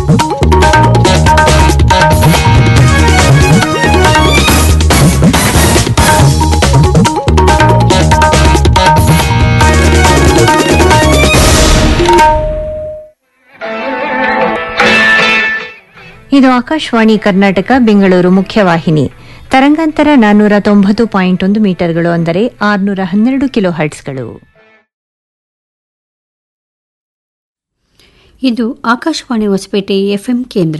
ಇದು ಆಕಾಶವಾಣಿ ಕರ್ನಾಟಕ ಬೆಂಗಳೂರು ಮುಖ್ಯವಾಹಿನಿ ತರಂಗಾಂತರ ನಾನ್ನೂರ ತೊಂಬತ್ತು ಪಾಯಿಂಟ್ ಒಂದು ಮೀಟರ್ಗಳು ಅಂದರೆ ಆರುನೂರ ಹನ್ನೆರಡು ಕಿಲೋ ಹರ್ಟ್ಸ್ಗಳು ಇದು ಆಕಾಶವಾಣಿ ಹೊಸಪೇಟೆ ಎಫ್ಎಂ ಕೇಂದ್ರ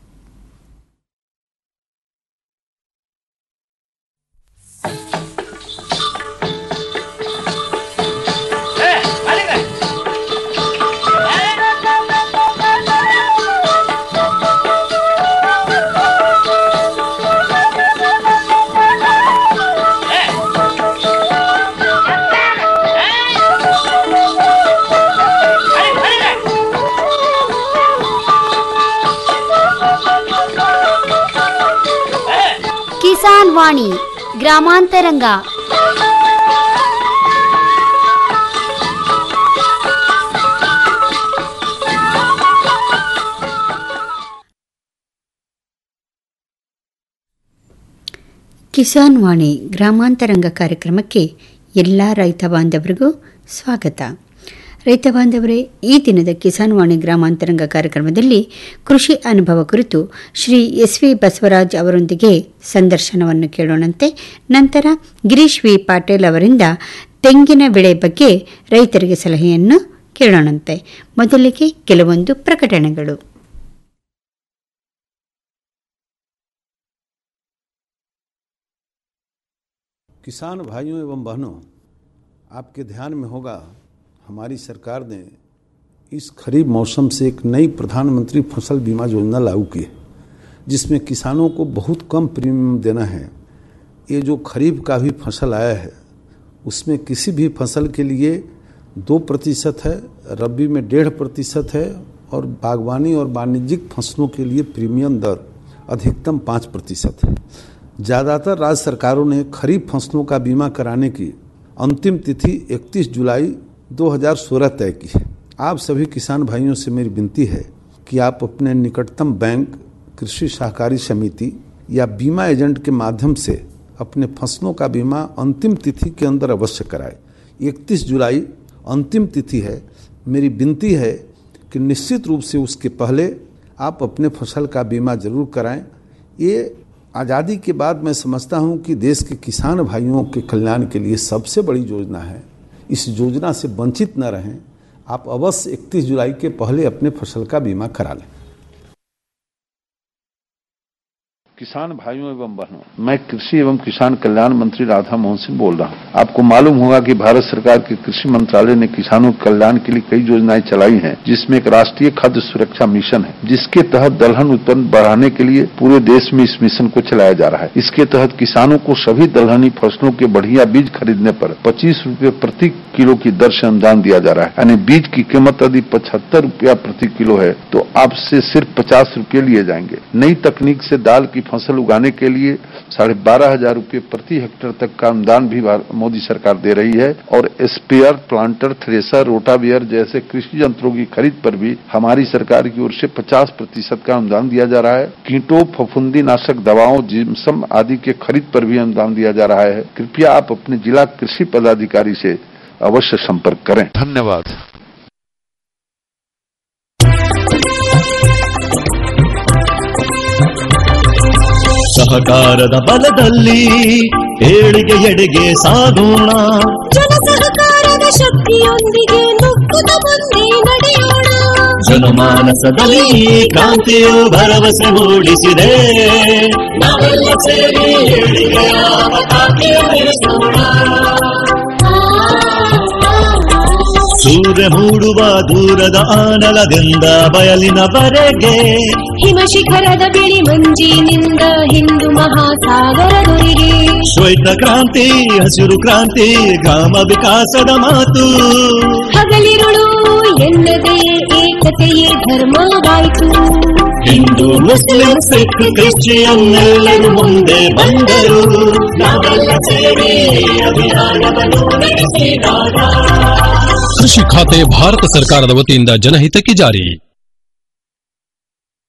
ಕಿಸಾನ್ ವಾಣಿ ಗ್ರಾಮಾಂತರಂಗ ಕಿಸಾನ್ ವಾಣಿ ಗ್ರಾಮಾಂತರಂಗ ಕಾರ್ಯಕ್ರಮಕ್ಕೆ ಎಲ್ಲ ರೈತ ಬಾಂಧವರಿಗೂ ಸ್ವಾಗತ ರೈತ ಬಾಂಧವರೇ ಈ ದಿನದ ಕಿಸಾನ್ ವಾಣಿ ಗ್ರಾಮಾಂತರಂಗ ಕಾರ್ಯಕ್ರಮದಲ್ಲಿ ಕೃಷಿ ಅನುಭವ ಕುರಿತು ಶ್ರೀ ಎಸ್ ವಿ ಬಸವರಾಜ್ ಅವರೊಂದಿಗೆ ಸಂದರ್ಶನವನ್ನು ಕೇಳೋಣಂತೆ ನಂತರ ಗಿರೀಶ್ ವಿ ಪಾಟೀಲ್ ಅವರಿಂದ ತೆಂಗಿನ ಬೆಳೆ ಬಗ್ಗೆ ರೈತರಿಗೆ ಸಲಹೆಯನ್ನು ಕೇಳೋಣಂತೆ ಮೊದಲಿಗೆ ಕೆಲವೊಂದು ಪ್ರಕಟಣೆಗಳು किसान भाइयों एवं बहनों आपके ध्यान में होगा हमारी सरकार ने इस खरीफ मौसम से एक नई प्रधानमंत्री फसल बीमा योजना लागू की है जिसमें किसानों को बहुत कम प्रीमियम देना है ये जो खरीफ का भी फसल आया है उसमें किसी भी फसल के लिए दो प्रतिशत है रबी में डेढ़ प्रतिशत है और बागवानी और वाणिज्यिक फसलों के लिए प्रीमियम दर अधिकतम पाँच प्रतिशत है ज़्यादातर राज्य सरकारों ने खरीफ फसलों का बीमा कराने की अंतिम तिथि 31 जुलाई 2016 तय की है आप सभी किसान भाइयों से मेरी विनती है कि आप अपने निकटतम बैंक कृषि सहकारी समिति या बीमा एजेंट के माध्यम से अपने फसलों का बीमा अंतिम तिथि के अंदर अवश्य कराएं 31 जुलाई अंतिम तिथि है मेरी विनती है कि निश्चित रूप से उसके पहले आप अपने फसल का बीमा जरूर कराएं ये आज़ादी के बाद मैं समझता हूं कि देश के किसान भाइयों के कल्याण के लिए सबसे बड़ी योजना है इस योजना से वंचित न रहें आप अवश्य 31 जुलाई के पहले अपने फसल का बीमा करा लें किसान भाइयों एवं बहनों मैं कृषि एवं किसान कल्याण मंत्री राधा मोहन सिंह बोल रहा हूं आपको मालूम होगा कि भारत सरकार के कृषि मंत्रालय ने किसानों के कल्याण के लिए कई योजनाएं चलाई हैं जिसमें एक राष्ट्रीय खाद्य सुरक्षा मिशन है जिसके तहत दलहन उत्पन्न बढ़ाने के लिए पूरे देश में इस मिशन को चलाया जा रहा है इसके तहत किसानों को सभी दलहनी फसलों के बढ़िया बीज खरीदने पर पच्चीस रूपये प्रति किलो की दर से अनुदान दिया जा रहा है यानी बीज की कीमत यदि पचहत्तर रूपया प्रति किलो है तो आपसे सिर्फ पचास रूपये लिए जाएंगे नई तकनीक से दाल की फसल उगाने के लिए साढ़े बारह हजार रूपये प्रति हेक्टेयर तक का अनुदान भी मोदी सरकार दे रही है और स्पेयर प्लांटर थ्रेसर रोटावियर जैसे कृषि यंत्रों की खरीद पर भी हमारी सरकार की ओर से 50 प्रतिशत का अनुदान दिया जा रहा है कीटों फफूंदी नाशक दवाओं जिम्सम आदि के खरीद पर भी अनुदान दिया जा रहा है कृपया आप अपने जिला कृषि पदाधिकारी से अवश्य संपर्क करें धन्यवाद ಸಹಕಾರದ ಬಲದಲ್ಲಿ ಏಳಿಗೆ ಎಡೆಗೆ ಸಾಗೋಣ ಜನ ಸಹಕಾರದ ಶಕ್ತಿಯೊಂದಿಗೆ ನುಗ್ಗುತ್ತ ಮುಂದೆ ನಡೆಯೋಣ ಜನಮಾನಸದಲ್ಲಿ ಕ್ರಾಂತಿಯು ಭರವಸೆ ಮೂಡಿಸಿದೆ ನಾವೆಲ್ಲ ಸೇರಿ ಏಳಿಗೆಯ ಪತಾಕೆಯ ಬೆಳೆಸೋಣ ಸೂರ್ಯ ಮೂಡುವ ದೂರದ ಆನಲದಿಂದ ಬಯಲಿನವರೆಗೆ ಹಿಮ ಶಿಖರದ ಬಿಳಿ ಮಂಜಿನಿಂದ ಹಿಂದೂ ಮಹಾಸಾಗರದೊರೆಗೆ ಶ್ವೇತ ಕ್ರಾಂತಿ ಹಸಿರು ಕ್ರಾಂತಿ ಗ್ರಾಮ ವಿಕಾಸದ ಮಾತು ಹಗಲಿರುಳು ಎನ್ನದೇ ಏಕತೆಯೇ ಧರ್ಮವಾಯಿತು ಹಿಂದೂ ಮುಸ್ಲಿಂ ಸಿಖ್ ಕ್ರಿಶ್ಚಿಯನ್ ಎಲ್ಲರೂ ಮುಂದೆ ಬಂದರು ನಾವೆಲ್ಲ ಸೇರಿ ಅಭಿಯಾನವನ್ನು ನಡೆಸಿದಾಗ ಕೃಷಿ ಖಾತೆ ಭಾರತ ಸರ್ಕಾರದ ವತಿಯಿಂದ ಜನಹಿತಕ್ಕೆ ಜಾರಿ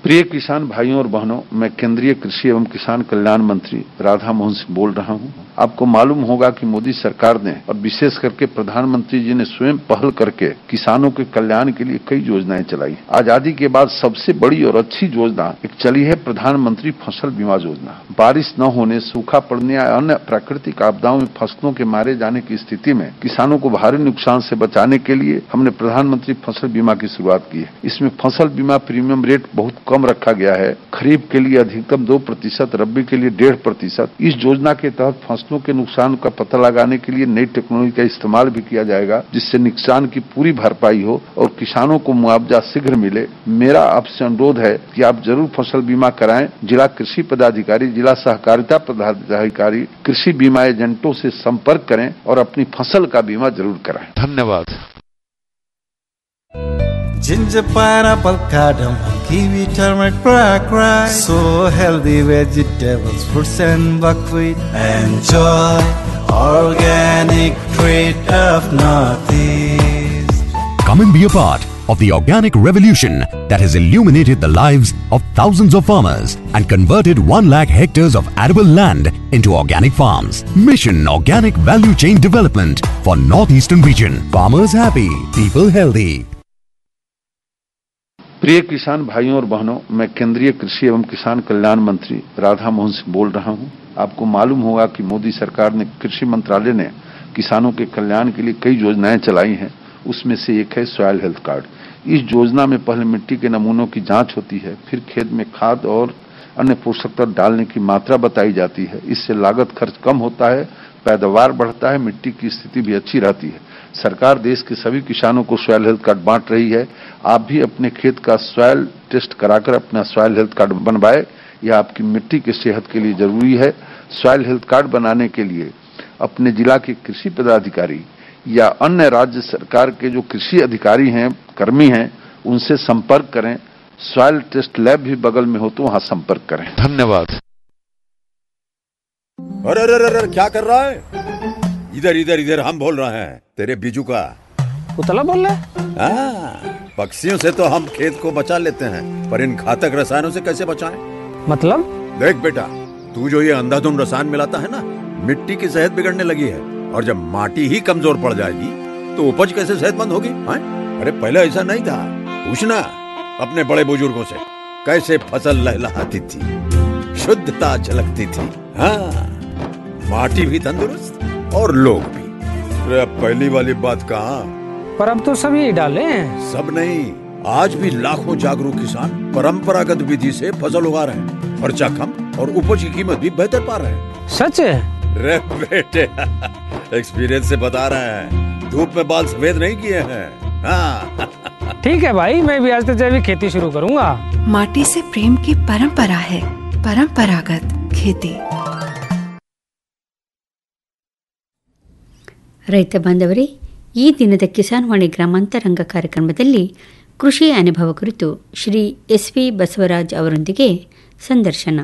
प्रिय किसान भाइयों और बहनों मैं केंद्रीय कृषि एवं किसान कल्याण मंत्री राधा मोहन सिंह बोल रहा हूं आपको मालूम होगा कि मोदी सरकार ने और विशेष करके प्रधानमंत्री जी ने स्वयं पहल करके किसानों के कल्याण के लिए कई योजनाएं चलाई आजादी के बाद सबसे बड़ी और अच्छी योजना एक चली है प्रधानमंत्री फसल बीमा योजना बारिश न होने सूखा पड़ने या अन्य प्राकृतिक आपदाओं में फसलों के मारे जाने की स्थिति में किसानों को भारी नुकसान से बचाने के लिए हमने प्रधानमंत्री फसल बीमा की शुरुआत की है इसमें फसल बीमा प्रीमियम रेट बहुत कम रखा गया है खरीफ के लिए अधिकतम दो प्रतिशत रबी के लिए डेढ़ प्रतिशत इस योजना के तहत फसलों के नुकसान का पता लगाने के लिए नई टेक्नोलॉजी का इस्तेमाल भी किया जाएगा जिससे नुकसान की पूरी भरपाई हो और किसानों को मुआवजा शीघ्र मिले मेरा आपसे अनुरोध है कि आप जरूर फसल बीमा कराएं जिला कृषि पदाधिकारी जिला सहकारिता पदाधिकारी कृषि बीमा एजेंटों से संपर्क करें और अपनी फसल का बीमा जरूर कराएं धन्यवाद Ginger, pineapple, cardamom, kiwi, turmeric, black rice. So healthy vegetables, fruits and buckwheat. Enjoy organic treat of Northeast. Come and be a part of the organic revolution that has illuminated the lives of thousands of farmers and converted 1 lakh hectares of arable land into organic farms. Mission Organic Value Chain Development for Northeastern Region. Farmers happy, people healthy. प्रिय किसान भाइयों और बहनों मैं केंद्रीय कृषि एवं किसान कल्याण मंत्री राधा मोहन सिंह बोल रहा हूं आपको मालूम होगा कि मोदी सरकार ने कृषि मंत्रालय ने किसानों के कल्याण के लिए कई योजनाएं चलाई हैं उसमें से एक है सॉयल हेल्थ कार्ड इस योजना में पहले मिट्टी के नमूनों की जांच होती है फिर खेत में खाद और अन्य पोषक तत्व डालने की मात्रा बताई जाती है इससे लागत खर्च कम होता है पैदावार बढ़ता है मिट्टी की स्थिति भी अच्छी रहती है सरकार देश के सभी किसानों को सॉयल हेल्थ कार्ड बांट रही है आप भी अपने खेत का सॉयल टेस्ट कराकर अपना सॉयल हेल्थ कार्ड बनवाए यह आपकी मिट्टी की सेहत के लिए जरूरी है सॉयल हेल्थ कार्ड बनाने के लिए अपने जिला के कृषि पदाधिकारी या अन्य राज्य सरकार के जो कृषि अधिकारी हैं कर्मी हैं उनसे संपर्क करें सॉयल टेस्ट लैब भी बगल में हो तो वहां संपर्क करें धन्यवाद अरे अरे अरे अरे, क्या कर रहा है इधर इधर इधर हम बोल रहे हैं तेरे बीजू का उतला बोल रहा हाँ, पक्षियों से तो हम खेत को बचा लेते हैं पर इन घातक रसायनों से कैसे बचाएं? मतलब देख बेटा तू जो ये अंधाधुंध रसायन मिलाता है ना मिट्टी की सेहत बिगड़ने लगी है और जब माटी ही कमजोर पड़ जाएगी तो उपज कैसे सेहतमंद होगी हाँ? अरे पहले ऐसा नहीं था पूछना अपने बड़े बुजुर्गों से कैसे फसल लहलहाती थी शुद्धता झलकती थी हाँ माटी भी तंदुरुस्त और लोग भी अरे अब पहली वाली बात कहाँ पर अब तो सब यही डाले हैं सब नहीं आज भी लाखों जागरूक किसान परंपरागत विधि से फसल उगा रहे हैं खर्चा कम और उपज की कीमत भी बेहतर पा रहे हैं सच है रे बेटे एक्सपीरियंस से बता रहे हैं धूप में बाल सफेद नहीं किए हैं हाँ ठीक है भाई मैं भी आज से जैविक खेती शुरू करूंगा माटी से प्रेम की परंपरा है परंपरागत खेती ರೈತ ಬಾಂಧವರೇ ಈ ದಿನದ ಕಿಸಾನ್ ವಾಣಿ ಗ್ರಾಮಾಂತರಂಗ ಕಾರ್ಯಕ್ರಮದಲ್ಲಿ ಕೃಷಿ ಅನುಭವ ಕುರಿತು ಶ್ರೀ ಎಸ್ ವಿ ಬಸವರಾಜ್ ಅವರೊಂದಿಗೆ ಸಂದರ್ಶನ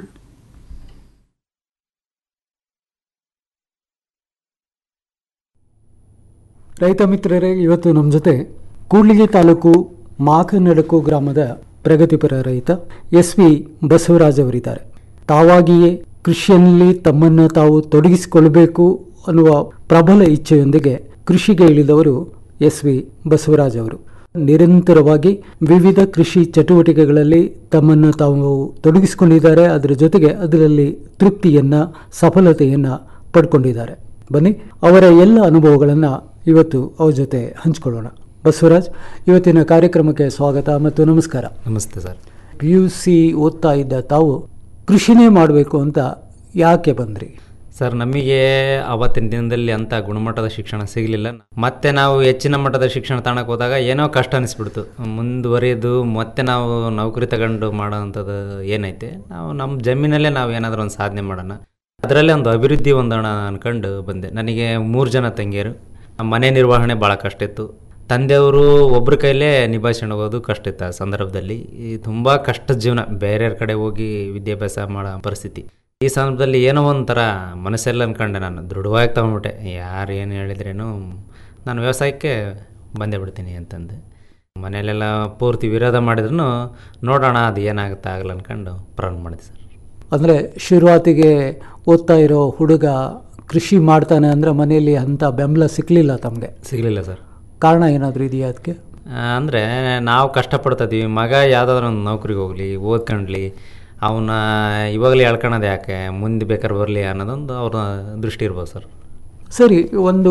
ರೈತ ಮಿತ್ರರೇ ಇವತ್ತು ನಮ್ಮ ಜೊತೆ ಕೂಡ್ಲಿಗಿ ತಾಲೂಕು ಮಾಕನಡಕು ಗ್ರಾಮದ ಪ್ರಗತಿಪರ ರೈತ ಎಸ್ ವಿ ಬಸವರಾಜ್ ಅವರಿದ್ದಾರೆ ತಾವಾಗಿಯೇ ಕೃಷಿಯಲ್ಲಿ ತಮ್ಮನ್ನು ತಾವು ತೊಡಗಿಸಿಕೊಳ್ಳಬೇಕು ಅನ್ನುವ ಪ್ರಬಲ ಇಚ್ಛೆಯೊಂದಿಗೆ ಕೃಷಿಗೆ ಇಳಿದವರು ಎಸ್ ವಿ ಬಸವರಾಜ್ ಅವರು ನಿರಂತರವಾಗಿ ವಿವಿಧ ಕೃಷಿ ಚಟುವಟಿಕೆಗಳಲ್ಲಿ ತಮ್ಮನ್ನು ತಾವು ತೊಡಗಿಸಿಕೊಂಡಿದ್ದಾರೆ ಅದರ ಜೊತೆಗೆ ಅದರಲ್ಲಿ ತೃಪ್ತಿಯನ್ನ ಸಫಲತೆಯನ್ನ ಪಡ್ಕೊಂಡಿದ್ದಾರೆ ಬನ್ನಿ ಅವರ ಎಲ್ಲ ಅನುಭವಗಳನ್ನು ಇವತ್ತು ಅವ್ರ ಜೊತೆ ಹಂಚ್ಕೊಳ್ಳೋಣ ಬಸವರಾಜ್ ಇವತ್ತಿನ ಕಾರ್ಯಕ್ರಮಕ್ಕೆ ಸ್ವಾಗತ ಮತ್ತು ನಮಸ್ಕಾರ ನಮಸ್ತೆ ಸರ್ ಪಿ ಯು ಸಿ ಓದ್ತಾ ಇದ್ದ ತಾವು ಕೃಷಿನೇ ಮಾಡಬೇಕು ಅಂತ ಯಾಕೆ ಬಂದ್ರಿ ಸರ್ ನಮಗೆ ಆವತ್ತಿನ ದಿನದಲ್ಲಿ ಅಂಥ ಗುಣಮಟ್ಟದ ಶಿಕ್ಷಣ ಸಿಗಲಿಲ್ಲ ಮತ್ತೆ ನಾವು ಹೆಚ್ಚಿನ ಮಟ್ಟದ ಶಿಕ್ಷಣ ತಗೊಳಕ್ಕೆ ಹೋದಾಗ ಏನೋ ಕಷ್ಟ ಅನಿಸ್ಬಿಡ್ತು ಮುಂದುವರಿಯೋದು ಮತ್ತೆ ನಾವು ನೌಕರಿ ತಗೊಂಡು ಮಾಡೋವಂಥದ್ದು ಏನೈತೆ ನಾವು ನಮ್ಮ ಜಮೀನಲ್ಲೇ ನಾವು ಏನಾದರೂ ಒಂದು ಸಾಧನೆ ಮಾಡೋಣ ಅದರಲ್ಲೇ ಒಂದು ಅಭಿವೃದ್ಧಿ ಹೊಂದೋಣ ಅನ್ಕೊಂಡು ಬಂದೆ ನನಗೆ ಮೂರು ಜನ ತಂಗಿಯರು ನಮ್ಮ ಮನೆ ನಿರ್ವಹಣೆ ಭಾಳ ಕಷ್ಟ ಇತ್ತು ತಂದೆಯವರು ಒಬ್ಬರ ಕೈಲೇ ನಿಭಾಯಿಸ್ಕೊಂಡು ಹೋಗೋದು ಕಷ್ಟ ಇತ್ತು ಆ ಸಂದರ್ಭದಲ್ಲಿ ಈ ತುಂಬ ಕಷ್ಟದ ಜೀವನ ಬೇರೆಯವ್ರ ಕಡೆ ಹೋಗಿ ವಿದ್ಯಾಭ್ಯಾಸ ಮಾಡೋ ಪರಿಸ್ಥಿತಿ ಈ ಸಂದರ್ಭದಲ್ಲಿ ಏನೋ ಒಂಥರ ಮನಸ್ಸೆಲ್ಲ ಅನ್ಕೊಂಡೆ ನಾನು ದೃಢವಾಗಿ ತಗೊಂಡ್ಬಿಟ್ಟೆ ಯಾರು ಏನು ಹೇಳಿದ್ರೇನು ನಾನು ವ್ಯವಸಾಯಕ್ಕೆ ಬಂದೇ ಬಿಡ್ತೀನಿ ಅಂತಂದು ಮನೆಯಲ್ಲೆಲ್ಲ ಪೂರ್ತಿ ವಿರೋಧ ಮಾಡಿದ್ರು ನೋಡೋಣ ಅದು ಏನಾಗುತ್ತೆ ಆಗಲ್ಲ ಅನ್ಕೊಂಡು ಪ್ರಾರಂಭ ಮಾಡಿದೆ ಸರ್ ಅಂದರೆ ಶುರುವಾತಿಗೆ ಓದ್ತಾ ಇರೋ ಹುಡುಗ ಕೃಷಿ ಮಾಡ್ತಾನೆ ಅಂದರೆ ಮನೆಯಲ್ಲಿ ಅಂಥ ಬೆಂಬಲ ಸಿಕ್ಕಲಿಲ್ಲ ತಮಗೆ ಸಿಗಲಿಲ್ಲ ಸರ್ ಕಾರಣ ಏನಾದರೂ ಇದೆಯಾ ಅದಕ್ಕೆ ಅಂದರೆ ನಾವು ಕಷ್ಟಪಡ್ತಾ ಇದೀವಿ ಮಗ ಯಾವುದಾದ್ರೂ ಒಂದು ನೌಕರಿಗೆ ಹೋಗಲಿ ಓದ್ಕೊಂಡ್ಲಿ ಅವನ್ನ ಇವಾಗಲೇ ಹೇಳ್ಕೊಳೋದು ಯಾಕೆ ಮುಂದೆ ಬೇಕಾದ್ರೆ ಬರಲಿ ಅನ್ನೋದೊಂದು ಅವ್ರ ದೃಷ್ಟಿ ಇರ್ಬೋದು ಸರ್ ಸರಿ ಒಂದು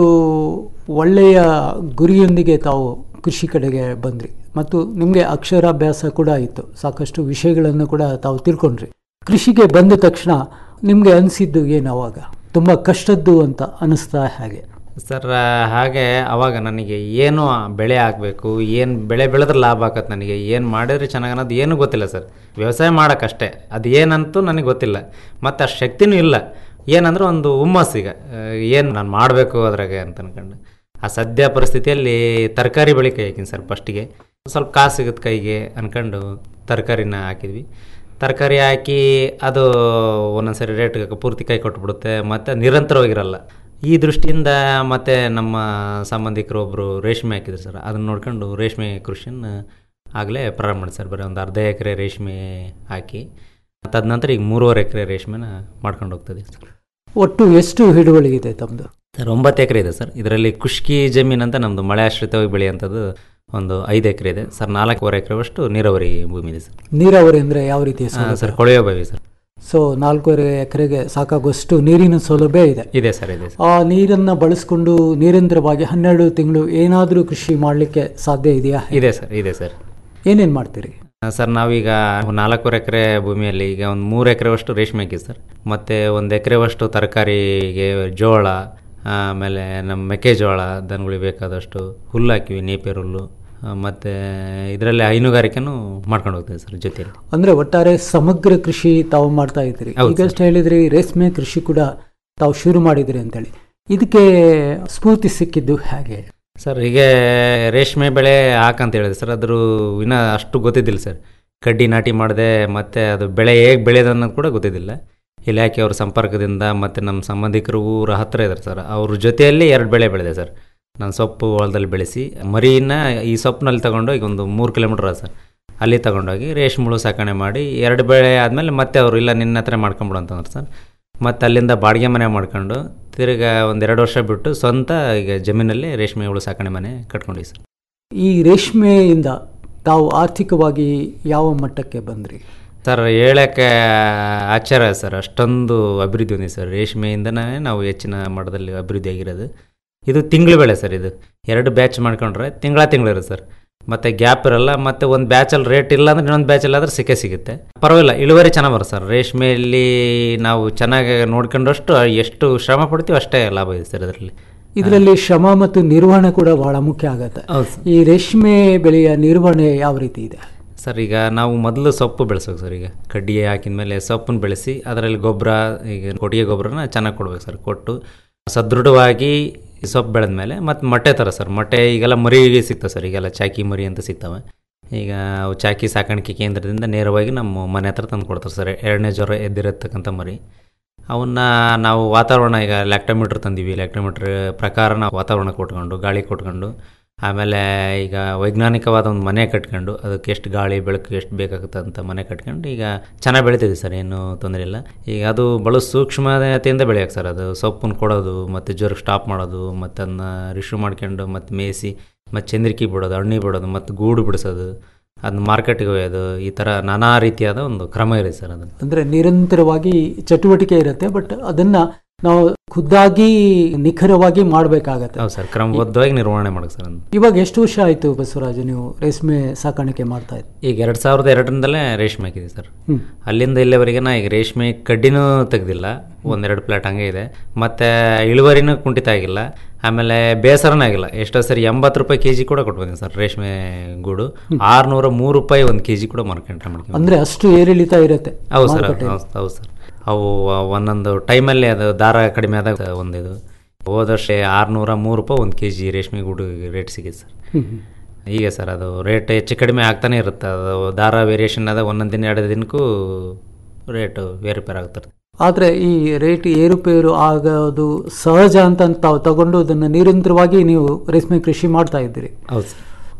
ಒಳ್ಳೆಯ ಗುರಿಯೊಂದಿಗೆ ತಾವು ಕೃಷಿ ಕಡೆಗೆ ಬಂದ್ರಿ ಮತ್ತು ನಿಮಗೆ ಅಕ್ಷರಾಭ್ಯಾಸ ಕೂಡ ಇತ್ತು ಸಾಕಷ್ಟು ವಿಷಯಗಳನ್ನು ಕೂಡ ತಾವು ತಿಳ್ಕೊಂಡ್ರಿ ಕೃಷಿಗೆ ಬಂದ ತಕ್ಷಣ ನಿಮಗೆ ಅನಿಸಿದ್ದು ಏನು ಅವಾಗ ತುಂಬ ಕಷ್ಟದ್ದು ಅಂತ ಅನಿಸ್ತಾ ಹಾಗೆ ಸರ್ ಹಾಗೆ ಅವಾಗ ನನಗೆ ಏನು ಬೆಳೆ ಹಾಕಬೇಕು ಏನು ಬೆಳೆ ಬೆಳೆದ್ರೆ ಲಾಭ ಆಗತ್ತೆ ನನಗೆ ಏನು ಮಾಡಿದ್ರೆ ಚೆನ್ನಾಗಿ ಅನ್ನೋದು ಏನೂ ಗೊತ್ತಿಲ್ಲ ಸರ್ ವ್ಯವಸಾಯ ಮಾಡೋಕ್ಕಷ್ಟೇ ಅದು ಏನಂತೂ ನನಗೆ ಗೊತ್ತಿಲ್ಲ ಮತ್ತು ಅಷ್ಟು ಶಕ್ತಿನೂ ಇಲ್ಲ ಏನಂದ್ರೆ ಒಂದು ಹುಮ್ಮಸ್ಸು ಈಗ ಏನು ನಾನು ಮಾಡಬೇಕು ಅದ್ರಾಗೆ ಅಂತ ಅನ್ಕೊಂಡು ಆ ಸದ್ಯ ಪರಿಸ್ಥಿತಿಯಲ್ಲಿ ತರಕಾರಿ ಬೆಳೆ ಕೈ ಹಾಕಿನಿ ಸರ್ ಫಸ್ಟಿಗೆ ಸ್ವಲ್ಪ ಕಾಸು ಸಿಗುತ್ತೆ ಕೈಗೆ ಅನ್ಕೊಂಡು ತರಕಾರಿನ ಹಾಕಿದ್ವಿ ತರಕಾರಿ ಹಾಕಿ ಅದು ಒಂದೊಂದ್ಸರಿ ರೇಟ್ ಪೂರ್ತಿ ಕೈ ಕೊಟ್ಬಿಡುತ್ತೆ ಮತ್ತು ನಿರಂತರವಾಗಿರಲ್ಲ ಈ ದೃಷ್ಟಿಯಿಂದ ಮತ್ತೆ ನಮ್ಮ ಸಂಬಂಧಿಕರು ಒಬ್ಬರು ರೇಷ್ಮೆ ಹಾಕಿದ್ರು ಸರ್ ಅದನ್ನ ನೋಡ್ಕೊಂಡು ರೇಷ್ಮೆ ಕೃಷಿನ ಆಗಲೇ ಪ್ರಾರಂಭ ಮಾಡಿ ಸರ್ ಬರೀ ಒಂದು ಅರ್ಧ ಎಕರೆ ರೇಷ್ಮೆ ಹಾಕಿ ತದನಂತರ ಈಗ ಮೂರುವರೆ ಎಕರೆ ರೇಷ್ಮೆನ ಮಾಡ್ಕೊಂಡು ಹೋಗ್ತದೆ ಸರ್ ಒಟ್ಟು ಎಷ್ಟು ಹಿಡುವಳಿ ಇದೆ ತಮ್ಮದು ಸರ್ ಒಂಬತ್ತು ಎಕರೆ ಇದೆ ಸರ್ ಇದರಲ್ಲಿ ಕುಷ್ಕಿ ಜಮೀನು ಅಂತ ನಮ್ಮದು ಮಳೆ ಆಶ್ರಿತವಾಗಿ ಬೆಳೆಯುವಂಥದ್ದು ಒಂದು ಐದು ಎಕರೆ ಇದೆ ಸರ್ ನಾಲ್ಕೂವರೆ ಎಕರೆವಷ್ಟು ನೀರಾವರಿ ಭೂಮಿ ಇದೆ ಸರ್ ನೀರಾವರಿ ಅಂದರೆ ಯಾವ ರೀತಿ ಹಾಂ ಸರ್ ಕೊಳೆಯ ಬಾವಿ ಸರ್ ಸೊ ನಾಲ್ಕೂವರೆ ಎಕರೆಗೆ ಸಾಕಾಗುವಷ್ಟು ನೀರಿನ ಸೌಲಭ್ಯ ಇದೆ ಇದೆ ಸರ್ ಇದೆ ಸರ್ ಆ ನೀರನ್ನು ಬಳಸ್ಕೊಂಡು ನಿರಂತರವಾಗಿ ಹನ್ನೆರಡು ತಿಂಗಳು ಏನಾದರೂ ಕೃಷಿ ಮಾಡಲಿಕ್ಕೆ ಸಾಧ್ಯ ಇದೆಯಾ ಇದೆ ಸರ್ ಇದೆ ಸರ್ ಏನೇನು ಮಾಡ್ತೀರಿ ಸರ್ ನಾವೀಗ ನಾಲ್ಕೂವರೆ ಎಕರೆ ಭೂಮಿಯಲ್ಲಿ ಈಗ ಒಂದು ಮೂರು ಎಕರೆವಷ್ಟು ರೇಷ್ಮೆ ಹಾಕಿ ಸರ್ ಮತ್ತು ಒಂದು ಎಕರೆವಷ್ಟು ತರಕಾರಿಗೆ ಜೋಳ ಆಮೇಲೆ ನಮ್ಮ ಮೆಕ್ಕೆಜೋಳ ದನಗಳಿಗೆ ಬೇಕಾದಷ್ಟು ಹುಲ್ಲು ಹಾಕಿವಿ ನೇಪಿಯರ್ ಹುಲ್ಲು ಮತ್ತು ಇದರಲ್ಲಿ ಹೈನುಗಾರಿಕೆನೂ ಮಾಡ್ಕೊಂಡು ಹೋಗ್ತೀವಿ ಸರ್ ಜೊತೆಯಲ್ಲಿ ಅಂದ್ರೆ ಒಟ್ಟಾರೆ ಸಮಗ್ರ ಕೃಷಿ ತಾವು ಮಾಡ್ತಾ ಇದ್ದೀರಿ ಹೌದು ಈಗಷ್ಟು ಹೇಳಿದ್ರಿ ರೇಷ್ಮೆ ಕೃಷಿ ಕೂಡ ತಾವು ಶುರು ಮಾಡಿದ್ರಿ ಅಂತೇಳಿ ಇದಕ್ಕೆ ಸ್ಫೂರ್ತಿ ಸಿಕ್ಕಿದ್ದು ಹೇಗೆ ಸರ್ ಹೀಗೆ ರೇಷ್ಮೆ ಬೆಳೆ ಹಾಕಂತ ಹೇಳಿದೆ ಸರ್ ಅದ್ರ ಇನ್ನೂ ಅಷ್ಟು ಗೊತ್ತಿದ್ದಿಲ್ಲ ಸರ್ ಕಡ್ಡಿ ನಾಟಿ ಮಾಡಿದೆ ಮತ್ತು ಅದು ಬೆಳೆ ಹೇಗೆ ಬೆಳೆಯೋದು ಅನ್ನೋದು ಕೂಡ ಗೊತ್ತಿದ್ದಿಲ್ಲ ಇಲಾಖೆಯವ್ರ ಸಂಪರ್ಕದಿಂದ ಮತ್ತು ನಮ್ಮ ಸಂಬಂಧಿಕರು ಊರ ಹತ್ತಿರ ಇದ್ದಾರೆ ಸರ್ ಅವ್ರ ಜೊತೆಯಲ್ಲಿ ಎರಡು ಬೆಳೆ ಬೆಳೆದೆ ಸರ್ ನಾನು ಸೊಪ್ಪು ಹೊಲದಲ್ಲಿ ಬೆಳೆಸಿ ಮರಿನ ಈ ಸೊಪ್ಪಿನಲ್ಲಿ ತಗೊಂಡು ಈಗ ಒಂದು ಮೂರು ಕಿಲೋಮೀಟ್ರ್ ಅದ ಸರ್ ಅಲ್ಲಿ ತಗೊಂಡೋಗಿ ರೇಷ್ಮುಳು ಸಾಕಣೆ ಮಾಡಿ ಎರಡು ಬೆಳೆ ಆದಮೇಲೆ ಮತ್ತೆ ಅವರು ಇಲ್ಲ ನಿನ್ನ ಹತ್ರ ಮಾಡ್ಕೊಂಬಿಡು ಅಂತಂದ್ರೆ ಸರ್ ಮತ್ತು ಅಲ್ಲಿಂದ ಬಾಡಿಗೆ ಮನೆ ಮಾಡ್ಕೊಂಡು ತಿರ್ಗಾ ಒಂದೆರಡು ವರ್ಷ ಬಿಟ್ಟು ಸ್ವಂತ ಈಗ ಜಮೀನಲ್ಲಿ ರೇಷ್ಮೆ ಹುಳು ಸಾಕಣೆ ಮನೆ ಕಟ್ಕೊಂಡಿ ಸರ್ ಈ ರೇಷ್ಮೆಯಿಂದ ತಾವು ಆರ್ಥಿಕವಾಗಿ ಯಾವ ಮಟ್ಟಕ್ಕೆ ಬಂದ್ರಿ ಸರ್ ಹೇಳಕ್ಕೆ ಆಶ್ಚರ್ಯ ಸರ್ ಅಷ್ಟೊಂದು ಅಭಿವೃದ್ಧಿ ಹೊಂದಿದೆ ಸರ್ ರೇಷ್ಮೆಯಿಂದನೇ ನಾವು ಹೆಚ್ಚಿನ ಮಟ್ಟದಲ್ಲಿ ಅಭಿವೃದ್ಧಿ ಆಗಿರೋದು ಇದು ತಿಂಗಳು ಬೆಳೆ ಸರ್ ಇದು ಎರಡು ಬ್ಯಾಚ್ ಮಾಡ್ಕೊಂಡ್ರೆ ತಿಂಗಳ ತಿಂಗಳು ಇರುತ್ತೆ ಸರ್ ಮತ್ತು ಗ್ಯಾಪ್ ಇರಲ್ಲ ಮತ್ತು ಒಂದು ಬ್ಯಾಚಲ್ಲಿ ರೇಟ್ ಇಲ್ಲ ಅಂದ್ರೆ ಇನ್ನೊಂದು ಬ್ಯಾಚಲ್ಲಿ ಆದ್ರೆ ಸಿಕ್ಕೇ ಸಿಗುತ್ತೆ ಪರವಾಗಿಲ್ಲ ಇಳುವರಿ ಚೆನ್ನಾಗಿ ಬರುತ್ತೆ ಸರ್ ರೇಷ್ಮೆಯಲ್ಲಿ ನಾವು ಚೆನ್ನಾಗಿ ನೋಡ್ಕೊಂಡಷ್ಟು ಎಷ್ಟು ಶ್ರಮ ಪಡ್ತೀವಿ ಅಷ್ಟೇ ಲಾಭ ಇದೆ ಸರ್ ಅದರಲ್ಲಿ ಇದರಲ್ಲಿ ಶ್ರಮ ಮತ್ತು ನಿರ್ವಹಣೆ ಕೂಡ ಬಹಳ ಮುಖ್ಯ ಆಗುತ್ತೆ ಹೌದು ಸರ್. ಈ ರೇಷ್ಮೆ ಬೆಳೆಯ ನಿರ್ವಹಣೆ ಯಾವ ರೀತಿ ಇದೆ ಸರ್ ಈಗ ನಾವು ಮೊದಲು ಸೊಪ್ಪು ಬೆಳೆಸ್ಬೇಕು ಸರ್ ಈಗ ಕಡ್ಡಿ ಹಾಕಿದ ಮೇಲೆ ಸೊಪ್ಪನ್ನು ಬೆಳೆಸಿ ಅದರಲ್ಲಿ ಗೊಬ್ಬರ ಈಗ ಕೊಟ್ಟಿಗೆ ಗೊಬ್ಬರನ ಚೆನ್ನಾಗಿ ಕೊಡ್ಬೇಕು ಸರ್ ಕೊಟ್ಟು ಸದೃಢವಾಗಿ ಸೊಪ್ಪು ಬೆಳೆದ ಮೇಲೆ ಮತ್ತು ಮೊಟ್ಟೆ ಥರ ಸರ್ ಮೊಟ್ಟೆ ಈಗೆಲ್ಲ ಮರಿಗೆ ಸಿಗ್ತವೆ ಸರ್ ಈಗೆಲ್ಲ ಚಾಕಿ ಮರಿ ಅಂತ ಸಿಗ್ತವೆ ಈಗ ಅವು ಚಾಕಿ ಸಾಕಾಣಿಕೆ ಕೇಂದ್ರದಿಂದ ನೇರವಾಗಿ ನಮ್ಮ ಮನೆ ಹತ್ರ ತಂದು ಕೊಡ್ತಾರೆ ಸರ್ ಎರಡನೇ ಜ್ವರ ಎದ್ದಿರತಕ್ಕಂಥ ಮರಿ ಅವನ್ನ ನಾವು ವಾತಾವರಣ ಈಗ ಲ್ಯಾಕ್ಟೋಮೀಟ್ರ್ ತಂದೀವಿ ಲ್ಯಾಕ್ಟೋಮೀಟ್ರ್ ಪ್ರಕಾರ ನಾವು ವಾತಾವರಣ ಕೊಟ್ಕೊಂಡು ಗಾಳಿ ಕೊಟ್ಕೊಂಡು ಆಮೇಲೆ ಈಗ ವೈಜ್ಞಾನಿಕವಾದ ಒಂದು ಮನೆ ಕಟ್ಕೊಂಡು ಅದಕ್ಕೆ ಎಷ್ಟು ಗಾಳಿ ಬೆಳಕು ಎಷ್ಟು ಬೇಕಾಗುತ್ತೆ ಅಂತ ಮನೆ ಕಟ್ಕೊಂಡು ಈಗ ಚೆನ್ನಾಗಿ ಬೆಳಿತಿದೆ ಸರ್ ಏನು ತೊಂದರೆ ಇಲ್ಲ ಈಗ ಅದು ಭಾಳ ಸೂಕ್ಷ್ಮತೆಯಿಂದ ಬೆಳೆಯೋಕೆ ಸರ್ ಅದು ಸೊಪ್ಪನ್ನು ಕೊಡೋದು ಮತ್ತು ಜ್ವರ ಸ್ಟಾಪ್ ಮಾಡೋದು ಮತ್ತು ಅದನ್ನ ರಿಶ್ಯೂ ಮಾಡ್ಕೊಂಡು ಮತ್ತು ಮೇಯಿಸಿ ಮತ್ತು ಚಂದ್ರಿಕೆ ಬಿಡೋದು ಅಣ್ಣಿ ಬಿಡೋದು ಮತ್ತು ಗೂಡು ಬಿಡಿಸೋದು ಅದನ್ನ ಮಾರ್ಕೆಟ್ಗೆ ಒಯ್ಯೋದು ಈ ಥರ ನಾನಾ ರೀತಿಯಾದ ಒಂದು ಕ್ರಮ ಇದೆ ಸರ್ ಅದನ್ನು ಅಂದ್ರೆ ನಿರಂತರವಾಗಿ ಚಟುವಟಿಕೆ ಇರುತ್ತೆ ಬಟ್ ಅದನ್ನ ನಾವು ಖುದ್ದಾಗಿ ನಿಖರವಾಗಿ ಮಾಡಬೇಕಾಗತ್ತೆ ಹೌದು ಸರ್ ಕ್ರಮಬದ್ಧವಾಗಿ ನಿರ್ವಹಣೆ ಮಾಡೋಕೆ ಸರ್ ಅದನ್ನ ಇವಾಗ ಎಷ್ಟು ವರ್ಷ ಆಯ್ತು ಬಸವರಾಜ ನೀವು ರೇಷ್ಮೆ ಸಾಕಾಣಿಕೆ ಮಾಡ್ತಾ ಇದ್ದೀರಿ ಈಗ ಎರಡು ಸಾವಿರದ ಎರಡರಿಂದಲೇ ರೇಷ್ಮೆ ಹಾಕಿದೆ ಸರ್ ಹ್ಮ್. ಅಲ್ಲಿಂದ ಇಲ್ಲಿವರೆಗೆ ನಾ ಈಗ ರೇಷ್ಮೆ ಕಡ್ಡಿನೂ ತೆಗ್ದಿಲ್ಲ ಒಂದೆರಡು ಪ್ಲೇಟ್ ಹಂಗೆ ಇದೆ ಮತ್ತು ಇಳುವರಿನೂ ಕುಂಠಿತ ಆಗಿಲ್ಲ ಆಮೇಲೆ ಬೇಸರನೇ ಆಗಿಲ್ಲ ಎಷ್ಟೋ ಸರಿ ಎಂಬತ್ತು ರೂಪಾಯಿ ಕೆ ಜಿ ಕೂಡ ಕೊಟ್ಬಂದಿನಿ ಸರ್ ರೇಷ್ಮೆ ಗೂಡು ಆರುನೂರ ಮೂರು ರೂಪಾಯಿ ಒಂದು ಕೆ ಜಿ ಕೂಡ ಮಾರ್ಕೆಟ್ ಮಾಡ್ಕೊಂಡು ಅಂದ್ರೆ ಅಷ್ಟು ಏರಿಳಿತ ಇರುತ್ತೆ ಹೌದು ಸರ್ ಮಾರುಕಟ್ಟೆಯಲ್ಲಿ. ಹೌದು ಹೌದು ಸರ್ ಅವು ಒಂದೊಂದು ಟೈಮಲ್ಲಿ ಅದು ದಾರ ಕಡಿಮೆ ಆದಾಗ ಒಂದಿದು ಹೋದ ವರ್ಷ ಆರುನೂರ ಮೂರು ರೂಪಾಯಿ ಒಂದು ಕೆ ಜಿ ರೇಷ್ಮೆ ಗೂಡು ರೇಟ್ ಸಿಗಿದೆ ಸರ್ ಹ್ಮ್, ಹ್ಮ್. ಹೀಗೆ ಸರ್ ಅದು ರೇಟ್ ಹೆಚ್ಚು ಕಡಿಮೆ ಆಗ್ತಾನೆ ಇರುತ್ತೆ ಅದು ದಾರ ವೇರಿಯೇಷನ್ ಆದ ಒಂದೊಂದು ದಿನ ಎರಡು ದಿನಕ್ಕೂ ರೇಟು ವೇರುಪೇರು ಆಗ್ತಿರುತ್ತೆ ಆದ್ರೆ ಈ ರೇಟ್ ಏರುಪೇರು ಆಗೋದು ಸಹಜ ಅಂತ ತಾವು ತಗೊಂಡು ಅದನ್ನು ನಿರಂತರವಾಗಿ ನೀವು ರೇಷ್ಮೆ ಕೃಷಿ ಮಾಡ್ತಾ ಇದ್ದೀರಿ ಹೌದು ಸರ್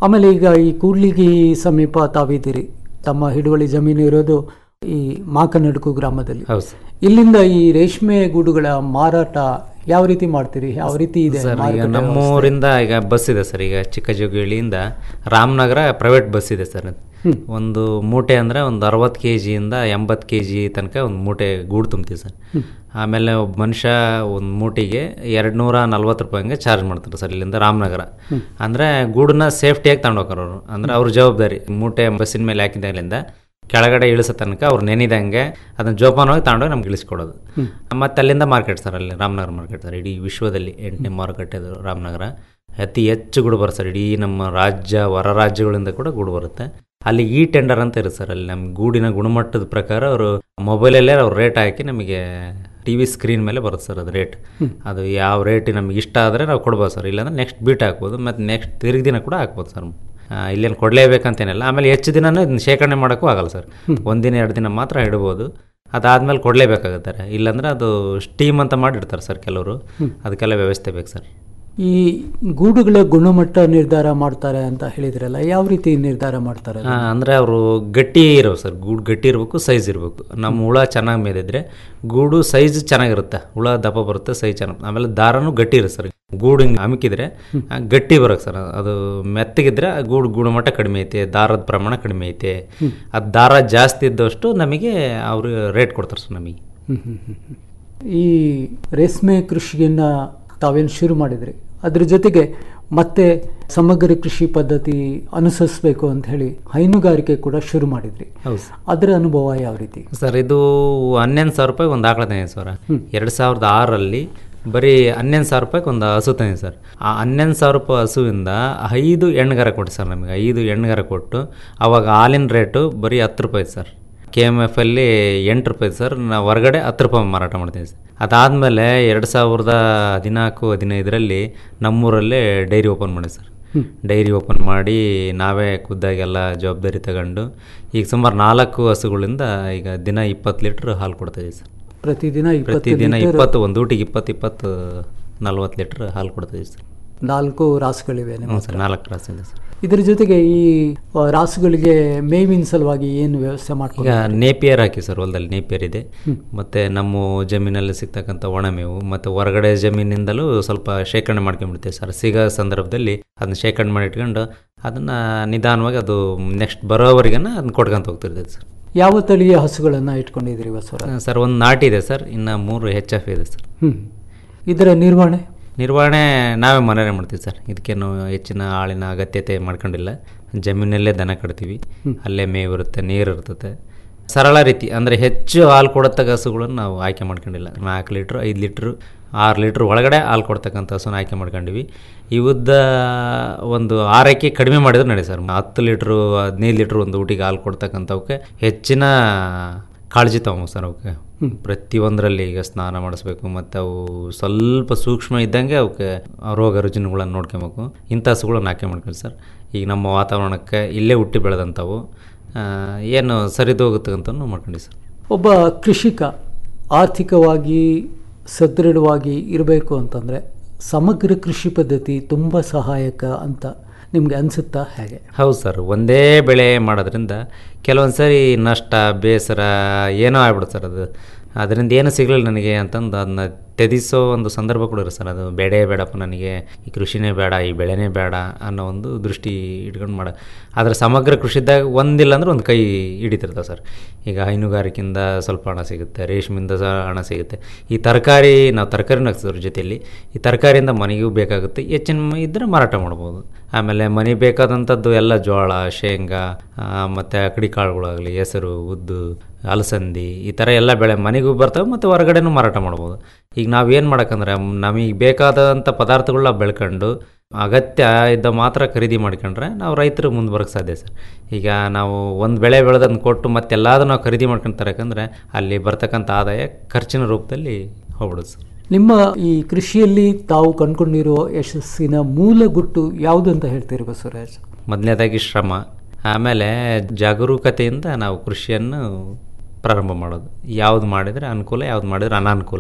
ಆಮೇಲೆ ಈಗ ಈ ಕೂಡ್ಲಿಗಿ ಸಮೀಪ ತಾವಿದ್ದೀರಿ ತಮ್ಮ ಹಿಡುವಳಿ ಜಮೀನು ಇರೋದು ಈ ಮಾಕನಡುಕು ಗ್ರಾಮದಲ್ಲಿ ಹೌದು ಸರ್ ಇಲ್ಲಿಂದ ಈ ರೇಷ್ಮೆ ಗೂಡುಗಳ ಮಾರಾಟ ಯಾವ ರೀತಿ ಮಾಡ್ತೀರಿ ಯಾವ ರೀತಿ ಇದೆ ಸರ್ ಈಗ ಮಾರುಕಟ್ಟೆ ನಮ್ಮೂರಿಂದ ಈಗ ಬಸ್ ಇದೆ ಸರ್ ಈಗ ಚಿಕ್ಕಜೋಗಿಳಿಯಿಂದ ರಾಮನಗರ ಪ್ರೈವೇಟ್ ಬಸ್ ಇದೆ ಸರ್ ಹ್ಮ್. ಒಂದು ಮೂಟೆ ಅಂದರೆ ಒಂದು ಅರವತ್ತು ಕೆ ಜಿಯಿಂದ ಎಂಬತ್ತು ಕೆ ಜಿ ತನಕ ಒಂದು ಮೂಟೆ ಗೂಡು ತುಂಬ್ತೀವಿ ಸರ್ ಹ್ಮ್. ಆಮೇಲೆ ಒಬ್ಬ ಮನುಷ್ಯ ಒಂದು ಮೂಟೆಗೆ ಎರಡು ನೂರ ನಲ್ವತ್ತು ರೂಪಾಯಿ ಹಂಗೆ ಚಾರ್ಜ್ ಮಾಡ್ತಾರೆ ಸರ್ ಇಲ್ಲಿಂದ ರಾಮನಗರ ಹ್ಮ್. ಅಂದರೆ ಗೂಡನ್ನ ಸೇಫ್ಟಿಯಾಗಿ ತಗೊಂಡು ಹೋಗ್ತಾರೆ ಅವರು ಅಂದರೆ ಅವ್ರ ಜವಾಬ್ದಾರಿ ಮೂಟೆ ಬಸ್ಸಿನ ಮೇಲೆ ಹಾಕಿದಾಗಲಿಂದ ಕೆಳಗಡೆ ಇಳಿಸೋ ತನಕ ಅವ್ರು ನೆನೆದಂಗೆ ಅದನ್ನ ಜೋಪಾನವಾಗಿ ತಗೊಂಡೋಗಿ ನಮ್ಗೆ ಇಳಿಸ್ಕೊಡೋದು ಹ್ಮ್. ಮತ್ತು ಅಲ್ಲಿಂದ ಮಾರ್ಕೆಟ್ ಸರ್ ಅಲ್ಲಿ ರಾಮನಗರ ಮಾರ್ಕೆಟ್ ಸರ್ ಇಡೀ ವಿಶ್ವದಲ್ಲಿ ಎಂಟನೇ ಮಾರುಕಟ್ಟೆ ಅದು ರಾಮನಗರ ಅತಿ ಹೆಚ್ಚು ಗುಡು ಬರುತ್ತೆ ಸರ್ ಇಡೀ ನಮ್ಮ ರಾಜ್ಯ ಹೊರ ರಾಜ್ಯಗಳಿಂದ ಕೂಡ ಗೂಡು ಬರುತ್ತೆ ಅಲ್ಲಿ ಈ ಟೆಂಡರ್ ಅಂತ ಇರುತ್ತೆ ಸರ್ ಅಲ್ಲಿ ನಮ್ಮ ಗೂಡಿನ ಗುಣಮಟ್ಟದ ಪ್ರಕಾರ ಅವರು ಮೊಬೈಲಲ್ಲೇ ಅವ್ರು ರೇಟ್ ಹಾಕಿ ನಮಗೆ ಟಿ ವಿ ಸ್ಕ್ರೀನ್ ಮೇಲೆ ಬರುತ್ತೆ ಸರ್ ಅದು ರೇಟ್ ಹ್ಮ್. ಅದು ಯಾವ ರೇಟ್ ನಮ್ಗೆ ಇಷ್ಟ ಆದರೆ ನಾವು ಕೊಡ್ಬೋದು ಸರ್ ಇಲ್ಲಾಂದ್ರೆ ನೆಕ್ಸ್ಟ್ ಬೀಟ್ ಹಾಕ್ಬೋದು ಮತ್ತು ನೆಕ್ಸ್ಟ್ ತಿರುಗಿ ದಿನ ಕೂಡ ಹಾಕ್ಬೋದು ಸರ್ ಆ, ಇಲ್ಲೇನು ಕೊಡಲೇಬೇಕಂತೇನಿಲ್ಲ ಆಮೇಲೆ ಹೆಚ್ಚು ದಿನನೂ ಇದನ್ನ ಶೇಖರಣೆ ಮಾಡೋಕ್ಕೂ ಆಗಲ್ಲ ಸರ್ ಹ್ಮ್. ಒಂದಿನ ಎರಡು ದಿನ ಮಾತ್ರ ಇಡ್ಬೋದು ಅದಾದ್ಮೇಲೆ ಕೊಡಲೇಬೇಕಾಗುತ್ತಾರೆ ಇಲ್ಲಾಂದ್ರೆ ಅದು ಸ್ಟೀಮ್ ಅಂತ ಮಾಡಿರ್ತಾರೆ ಸರ್ ಕೆಲವರು ಹ್ಮ್. ಅದಕ್ಕೆಲ್ಲ ವ್ಯವಸ್ಥೆ ಬೇಕು ಸರ್ ಈ ಗೂಡುಗಳ ಗುಣಮಟ್ಟ ನಿರ್ಧಾರ ಮಾಡ್ತಾರೆ ಅಂತ ಹೇಳಿದ್ರಲ್ಲ ಯಾವ ರೀತಿ ನಿರ್ಧಾರ ಮಾಡ್ತಾರೆ ಆ, ಅಂದ್ರೆ ಅವರು ಗಟ್ಟಿ ಇರೋ ಸರ್ ಗೂಡು ಗಟ್ಟಿ ಇರಬೇಕು ಸೈಜ್ ಇರಬೇಕು ನಮ್ಮ ಹುಳ ಚೆನ್ನಾಗಿ ಮೇದಿದ್ರೆ ಗೂಡು ಸೈಜ್ ಚೆನ್ನಾಗಿರುತ್ತೆ ಹುಳ ದಪ್ಪ ಬರುತ್ತೆ ಸೈಜ್ ಚೆನ್ನಾಗಿ ಆಮೇಲೆ ದಾರನೂ ಗಟ್ಟಿ ಇರುತ್ತೆ ಸರ್ ಗೂಡು ಹಿಂಗೆ ಅಮಿಕಿದ್ರೆ ಆ, ಗಟ್ಟಿ ಬರೋಕೆ ಸರ್ ಅದು ಮೆತ್ತಗಿದ್ರೆ ಆ ಗೂಡು ಗುಣಮಟ್ಟ ಕಡಿಮೆ ಐತೆ ದಾರದ ಪ್ರಮಾಣ ಕಡಿಮೆ ಐತೆ ಹ್ಮ್. ಅದು ದಾರ ಜಾಸ್ತಿ ಇದ್ದಷ್ಟು ನಮಗೆ ಅವರು ರೇಟ್ ಕೊಡ್ತಾರೆ ಸರ್ ನಮಗೆ ಹ್ಮ್ ಹ್ಮ್ ಹ್ಮ್ ಹ್ಮ್. ಈ ರೇಷ್ಮೆ ಕೃಷಿಯನ್ನ ತಾವೇನು ಶುರು ಮಾಡಿದ್ರಿ ಅದ್ರ ಜೊತೆಗೆ ಮತ್ತೆ ಸಮಗ್ರ ಕೃಷಿ ಪದ್ಧತಿ ಅನುಸರಿಸಬೇಕು ಅಂತ ಹೇಳಿ ಹೈನುಗಾರಿಕೆ ಕೂಡ ಶುರು ಮಾಡಿದ್ರಿ ಹೌದು ಸರ್. ಅದರ ಅನುಭವ ಯಾವ ರೀತಿ ಸರ್ ಇದು ಹನ್ನೊಂದು ಸಾವಿರ ರೂಪಾಯಿ ಒಂದು ಆಕಳ ತಂದಿದೆ ಸರ್ ಎರಡು ಸಾವಿರದ ಆರರಲ್ಲಿ ಬರೀ ಹನ್ನೊಂದು ಸಾವಿರ ರೂಪಾಯಿಗೆ ಒಂದು ಹಸು ತಂದಿದೆ ಸರ್ ಆ ಹನ್ನೊಂದು ಸಾವಿರ ರೂಪಾಯಿ ಹಸುವಿಂದ ಐದು ಎಣ್ಣೆಗಾರ ಕೊಟ್ಟು ಸರ್ ನಮಗೆ ಐದು ಎಣ್ಣೆಗಾರ ಕೊಟ್ಟು ಅವಾಗ ಹಾಲಿನ ರೇಟು ಬರೀ ಹತ್ತು ರೂಪಾಯಿ ಸರ್ ಕೆ ಎಮ್ ಎಫ್ ಅಲ್ಲಿ ಎಂಟು ರೂಪಾಯಿ ಸರ್ ನಾವು ಹೊರಗಡೆ ಹತ್ತು ರೂಪಾಯಿ ಮಾರಾಟ ಮಾಡ್ತೀವಿ ಸರ್ ಅದಾದಮೇಲೆ ಎರಡು ಸಾವಿರದ ಹದಿನಾಲ್ಕು ಹದಿನೈದರಲ್ಲಿ ನಮ್ಮೂರಲ್ಲೇ ಡೈರಿ ಓಪನ್ ಮಾಡಿ ಸರ್ ಹ್ಮ್. ಡೈರಿ ಓಪನ್ ಮಾಡಿ ನಾವೇ ಖುದ್ದಾಗೆಲ್ಲ ಜವಾಬ್ದಾರಿ ತಗೊಂಡು ಈಗ ಸುಮಾರು ನಾಲ್ಕು ಹಸುಗಳಿಂದ ಈಗ ದಿನ ಇಪ್ಪತ್ತು ಲೀಟ್ರ್ ಹಾಲು ಕೊಡ್ತಾಯಿದ್ದೀವಿ ಸರ್ ಪ್ರತಿದಿನ ಇಪ್ಪತ್ತು ಪ್ರತಿದಿನ ಲೀಟರ್ ಇಪ್ಪತ್ತು ಒಂದು ಊಟಿಗೆ ಇಪ್ಪತ್ತು ಇಪ್ಪತ್ತು ನಲ್ವತ್ತು ಲೀಟ್ರ್ ಹಾಲು ಕೊಡ್ತಾಯಿದ್ದೀವಿ ಸರ್ ನಾಲ್ಕು ರಾಸುಗಳಿವೆ ನಿಮ್ಮ ಹ್ಞೂ ಹತ್ರ. ಸರ್ ನಾಲ್ಕು ರಾಸ್ ಇದೆ ಸರ್ ಇದ್ರ ಜೊತೆಗೆ ಈ ಆ, ರಾಸುಗಳಿಗೆ ಮೇವಿನ ಸಲುವಾಗಿ ಏನು ವ್ಯವಸ್ಥೆ ಈಗ ಮಾಡ್ಕೊಂಡು ನೇಪಿಯರ್ ಹಾಕಿ ಸರ್ ಹೊಲದಲ್ಲಿ ನೇಪಿಯರ್ ಇದೆ ಹ್ಮ್. ಮತ್ತು ನಮ್ಮ ಜಮೀನಲ್ಲಿ ಸಿಗ್ತಕ್ಕಂಥ ಒಣಮೇವು ಮತ್ತು ಹೊರಗಡೆ ಜಮೀನಿಂದಲೂ ಸ್ವಲ್ಪ ಶೇಖರಣೆ ಮಾಡ್ಕೊಂಡ್ಬಿಡ್ತೀವಿ ಸರ್ ಸಿಗೋ ಸಂದರ್ಭದಲ್ಲಿ ಅದನ್ನ ಶೇಖರಣೆ ಮಾಡಿ ಇಟ್ಕೊಂಡು ಅದನ್ನು ನಿಧಾನವಾಗಿ ಅದು ನೆಕ್ಸ್ಟ್ ಬರೋವರೆಗನ ಅದನ್ನ ಕೊಟ್ಕೊಂತ ಹೋಗ್ತಿರ್ತೈತೆ ಸರ್ ಯಾವ ತಳಿಯ ಹಸುಗಳನ್ನ ಇಟ್ಕೊಂಡಿದ್ದೀರಿ ಬಸವರಾಜ್ ಸರ್ ಒಂದು ನಾಟಿ ಇದೆ ಸರ್ ಇನ್ನು ಮೂರು ಹೆಚ್ ಎಫ್ ಇದೆ ಸರ್ ಹ್ಮ್ ಇದರ ನಿರ್ವಹಣೆ ನಿರ್ವಹಣೆ ನಾವೇ ಮನೆಯೇ ಮಾಡ್ತೀವಿ ಸರ್ ಇದಕ್ಕೇನು ಹೆಚ್ಚಿನ ಆಳಿನ ಅಗತ್ಯತೆ ಮಾಡ್ಕೊಂಡಿಲ್ಲ ಜಮೀನಲ್ಲೇ ದನ ಕಟ್ತೀವಿ ಹ್ಮ್. ಅಲ್ಲೇ ಮೇವು ಇರುತ್ತೆ ನೀರು ಇರ್ತದೆ ಸರಳ ರೀತಿ ಅಂದರೆ ಹೆಚ್ಚು ಹಾಲು ಕೊಡತಕ್ಕ ಹಸುಗಳನ್ನು ನಾವು ಆಯ್ಕೆ ಮಾಡ್ಕೊಂಡಿಲ್ಲ ನಾಲ್ಕು ಲೀಟ್ರ್ ಐದು ಲೀಟ್ರ್ ಆರು ಲೀಟ್ರ್ ಒಳಗಡೆ ಹಾಲು ಕೊಡ್ತಕ್ಕಂಥ ಹಸುನ ಆಯ್ಕೆ ಮಾಡ್ಕೊಂಡಿವಿ ಇವುದ ಒಂದು ಆರೈಕೆ ಕಡಿಮೆ ಮಾಡಿದ್ರೆ ನಡಿ ಸರ್ ಹತ್ತು ಲೀಟ್ರು ಹದಿನೈದು ಲೀಟ್ರ್ ಒಂದು ಊಟಿಗೆ ಹಾಲು ಕೊಡ್ತಕ್ಕಂಥವಕ್ಕೆ ಹೆಚ್ಚಿನ ಕಾಳಜಿ ತಗೊಂಬ ಸರ್ ಅವಕ್ಕೆ ಹ್ಮ್. ಪ್ರತಿಯೊಂದರಲ್ಲಿ ಈಗ ಸ್ನಾನ ಮಾಡಿಸ್ಬೇಕು ಮತ್ತು ಅವು ಸ್ವಲ್ಪ ಸೂಕ್ಷ್ಮ ಇದ್ದಂಗೆ ಅವಕ್ಕೆ ರೋಗ ರುಜಿನಗಳನ್ನು ನೋಡ್ಕೊಬೇಕು ಇಂಥ ಹಸುಗಳನ್ನ ಆಯ್ಕೆ ಮಾಡ್ಕೊಳ್ಳಿ ಸರ್ ಈಗ ನಮ್ಮ ವಾತಾವರಣಕ್ಕೆ ಇಲ್ಲೇ ಹುಟ್ಟಿ ಬೆಳೆದಂಥವು ಆ, ಏನು ಸರಿದೋಗುತ್ತಂತನೂ ಮಾಡ್ಕೊಂಡಿ ಸರ್ ಒಬ್ಬ ಕೃಷಿಕ ಆರ್ಥಿಕವಾಗಿ ಸದೃಢವಾಗಿ ಇರಬೇಕು ಅಂತಂದರೆ ಸಮಗ್ರ ಕೃಷಿ ಪದ್ಧತಿ ತುಂಬ ಸಹಾಯಕ ಅಂತ ನಿಮಗೆ ಅನಿಸುತ್ತಾ ಹೇಗೆ ಹೌದು ಸರ್ ಒಂದೇ ಬೆಳೆ ಮಾಡೋದ್ರಿಂದ ಕೆಲವೊಂದು ಸರಿ ನಷ್ಟ ಬೇಸರ ಏನೋ ಆಗ್ಬಿಡುತ್ತೆ ಸರ್ ಅದು ಅದರಿಂದ ಏನು ಸಿಗಲಿಲ್ಲ ನನಗೆ ಅಂತಂದು ಅದನ್ನ ತ್ಯಜಿಸೋ ಒಂದು ಸಂದರ್ಭ ಕೂಡ ಇರುತ್ತೆ ಸರ್ ಅದು ಬೇಡೇ ಬೇಡಪ್ಪ ನನಗೆ ಈ ಕೃಷಿನೇ ಬೇಡ ಈ ಬೆಳೆನೇ ಬೇಡ ಅನ್ನೋ ಒಂದು ದೃಷ್ಟಿ ಇಟ್ಕೊಂಡು ಮಾಡ ಆದರೆ ಸಮಗ್ರ ಕೃಷಿದಾಗ ಒಂದಿಲ್ಲ ಅಂದ್ರೆ ಒಂದು ಕೈ ಹಿಡಿತಿರ್ತದೆ ಸರ್ ಈಗ ಹೈನುಗಾರಿಕೆಯಿಂದ ಸ್ವಲ್ಪ ಹಣ ಸಿಗುತ್ತೆ ರೇಷ್ಮೆಯಿಂದ ಸಹ ಹಣ ಸಿಗುತ್ತೆ ಈ ತರಕಾರಿ ನಾವು ತರಕಾರಿನೂ ಹಾಕ್ತಿದ್ರ ಜೊತೆಯಲ್ಲಿ ಈ ತರಕಾರಿಯಿಂದ ಮನೆಗೂ ಬೇಕಾಗುತ್ತೆ ಹೆಚ್ಚಿನ ಇದ್ದರೆ ಮಾರಾಟ ಮಾಡ್ಬೋದು ಆಮೇಲೆ ಮನೆಗೆ ಬೇಕಾದಂಥದ್ದು ಎಲ್ಲ ಜೋಳ ಶೇಂಗಾ ಮತ್ತು ಅಕಡಿ ಕಾಳುಗಳಾಗಲಿ ಹೆಸರು ಉದ್ದು ಅಲಸಂದಿ ಈ ಥರ ಎಲ್ಲ ಬೆಳೆ ಮನೆಗೂ ಬರ್ತವೆ ಮತ್ತು ಹೊರಗಡೆನೂ ಮಾರಾಟ ಮಾಡ್ಬೋದು ಈಗ ನಾವು ಏನು ಮಾಡೋಕ್ಕಂದ್ರೆ ನಮಗೆ ಬೇಕಾದಂಥ ಪದಾರ್ಥಗಳನ್ನ ಬೆಳ್ಕೊಂಡು ಅಗತ್ಯ ಇದ್ದ ಮಾತ್ರ ಖರೀದಿ ಮಾಡ್ಕೊಂಡ್ರೆ ನಾವು ರೈತರು ಮುಂದೆ ಬರೋಕ್ಕೆ ಸಾಧ್ಯ ಸರ್ ಈಗ ನಾವು ಒಂದು ಬೆಳೆ ಬೆಳೆದನ್ನು ಕೊಟ್ಟು ಮತ್ತೆಲ್ಲದೂ ನಾವು ಖರೀದಿ ಮಾಡ್ಕೊಂತಾರೆ ಯಾಕಂದರೆ ಅಲ್ಲಿ ಬರ್ತಕ್ಕಂಥ ಆದಾಯ ಖರ್ಚಿನ ರೂಪದಲ್ಲಿ ಹೋಗ್ಬಿಡುತ್ತೆ ಸರ್ ನಿಮ್ಮ ಈ ಕೃಷಿಯಲ್ಲಿ ತಾವು ಕಂಡುಕೊಂಡಿರೋ ಯಶಸ್ಸಿನ ಮೂಲ ಗುಟ್ಟು ಯಾವುದು ಅಂತ ಹೇಳ್ತೀರಿ ಬಸವರಾಜ್ ಮೊದಲನೇದಾಗಿ ಶ್ರಮ ಆಮೇಲೆ ಜಾಗರೂಕತೆಯಿಂದ ನಾವು ಕೃಷಿಯನ್ನು ಪ್ರಾರಂಭ ಮಾಡೋದು ಯಾವ್ದು ಮಾಡಿದರೆ ಅನುಕೂಲ ಯಾವ್ದು ಮಾಡಿದರೆ ಅನಾನುಕೂಲ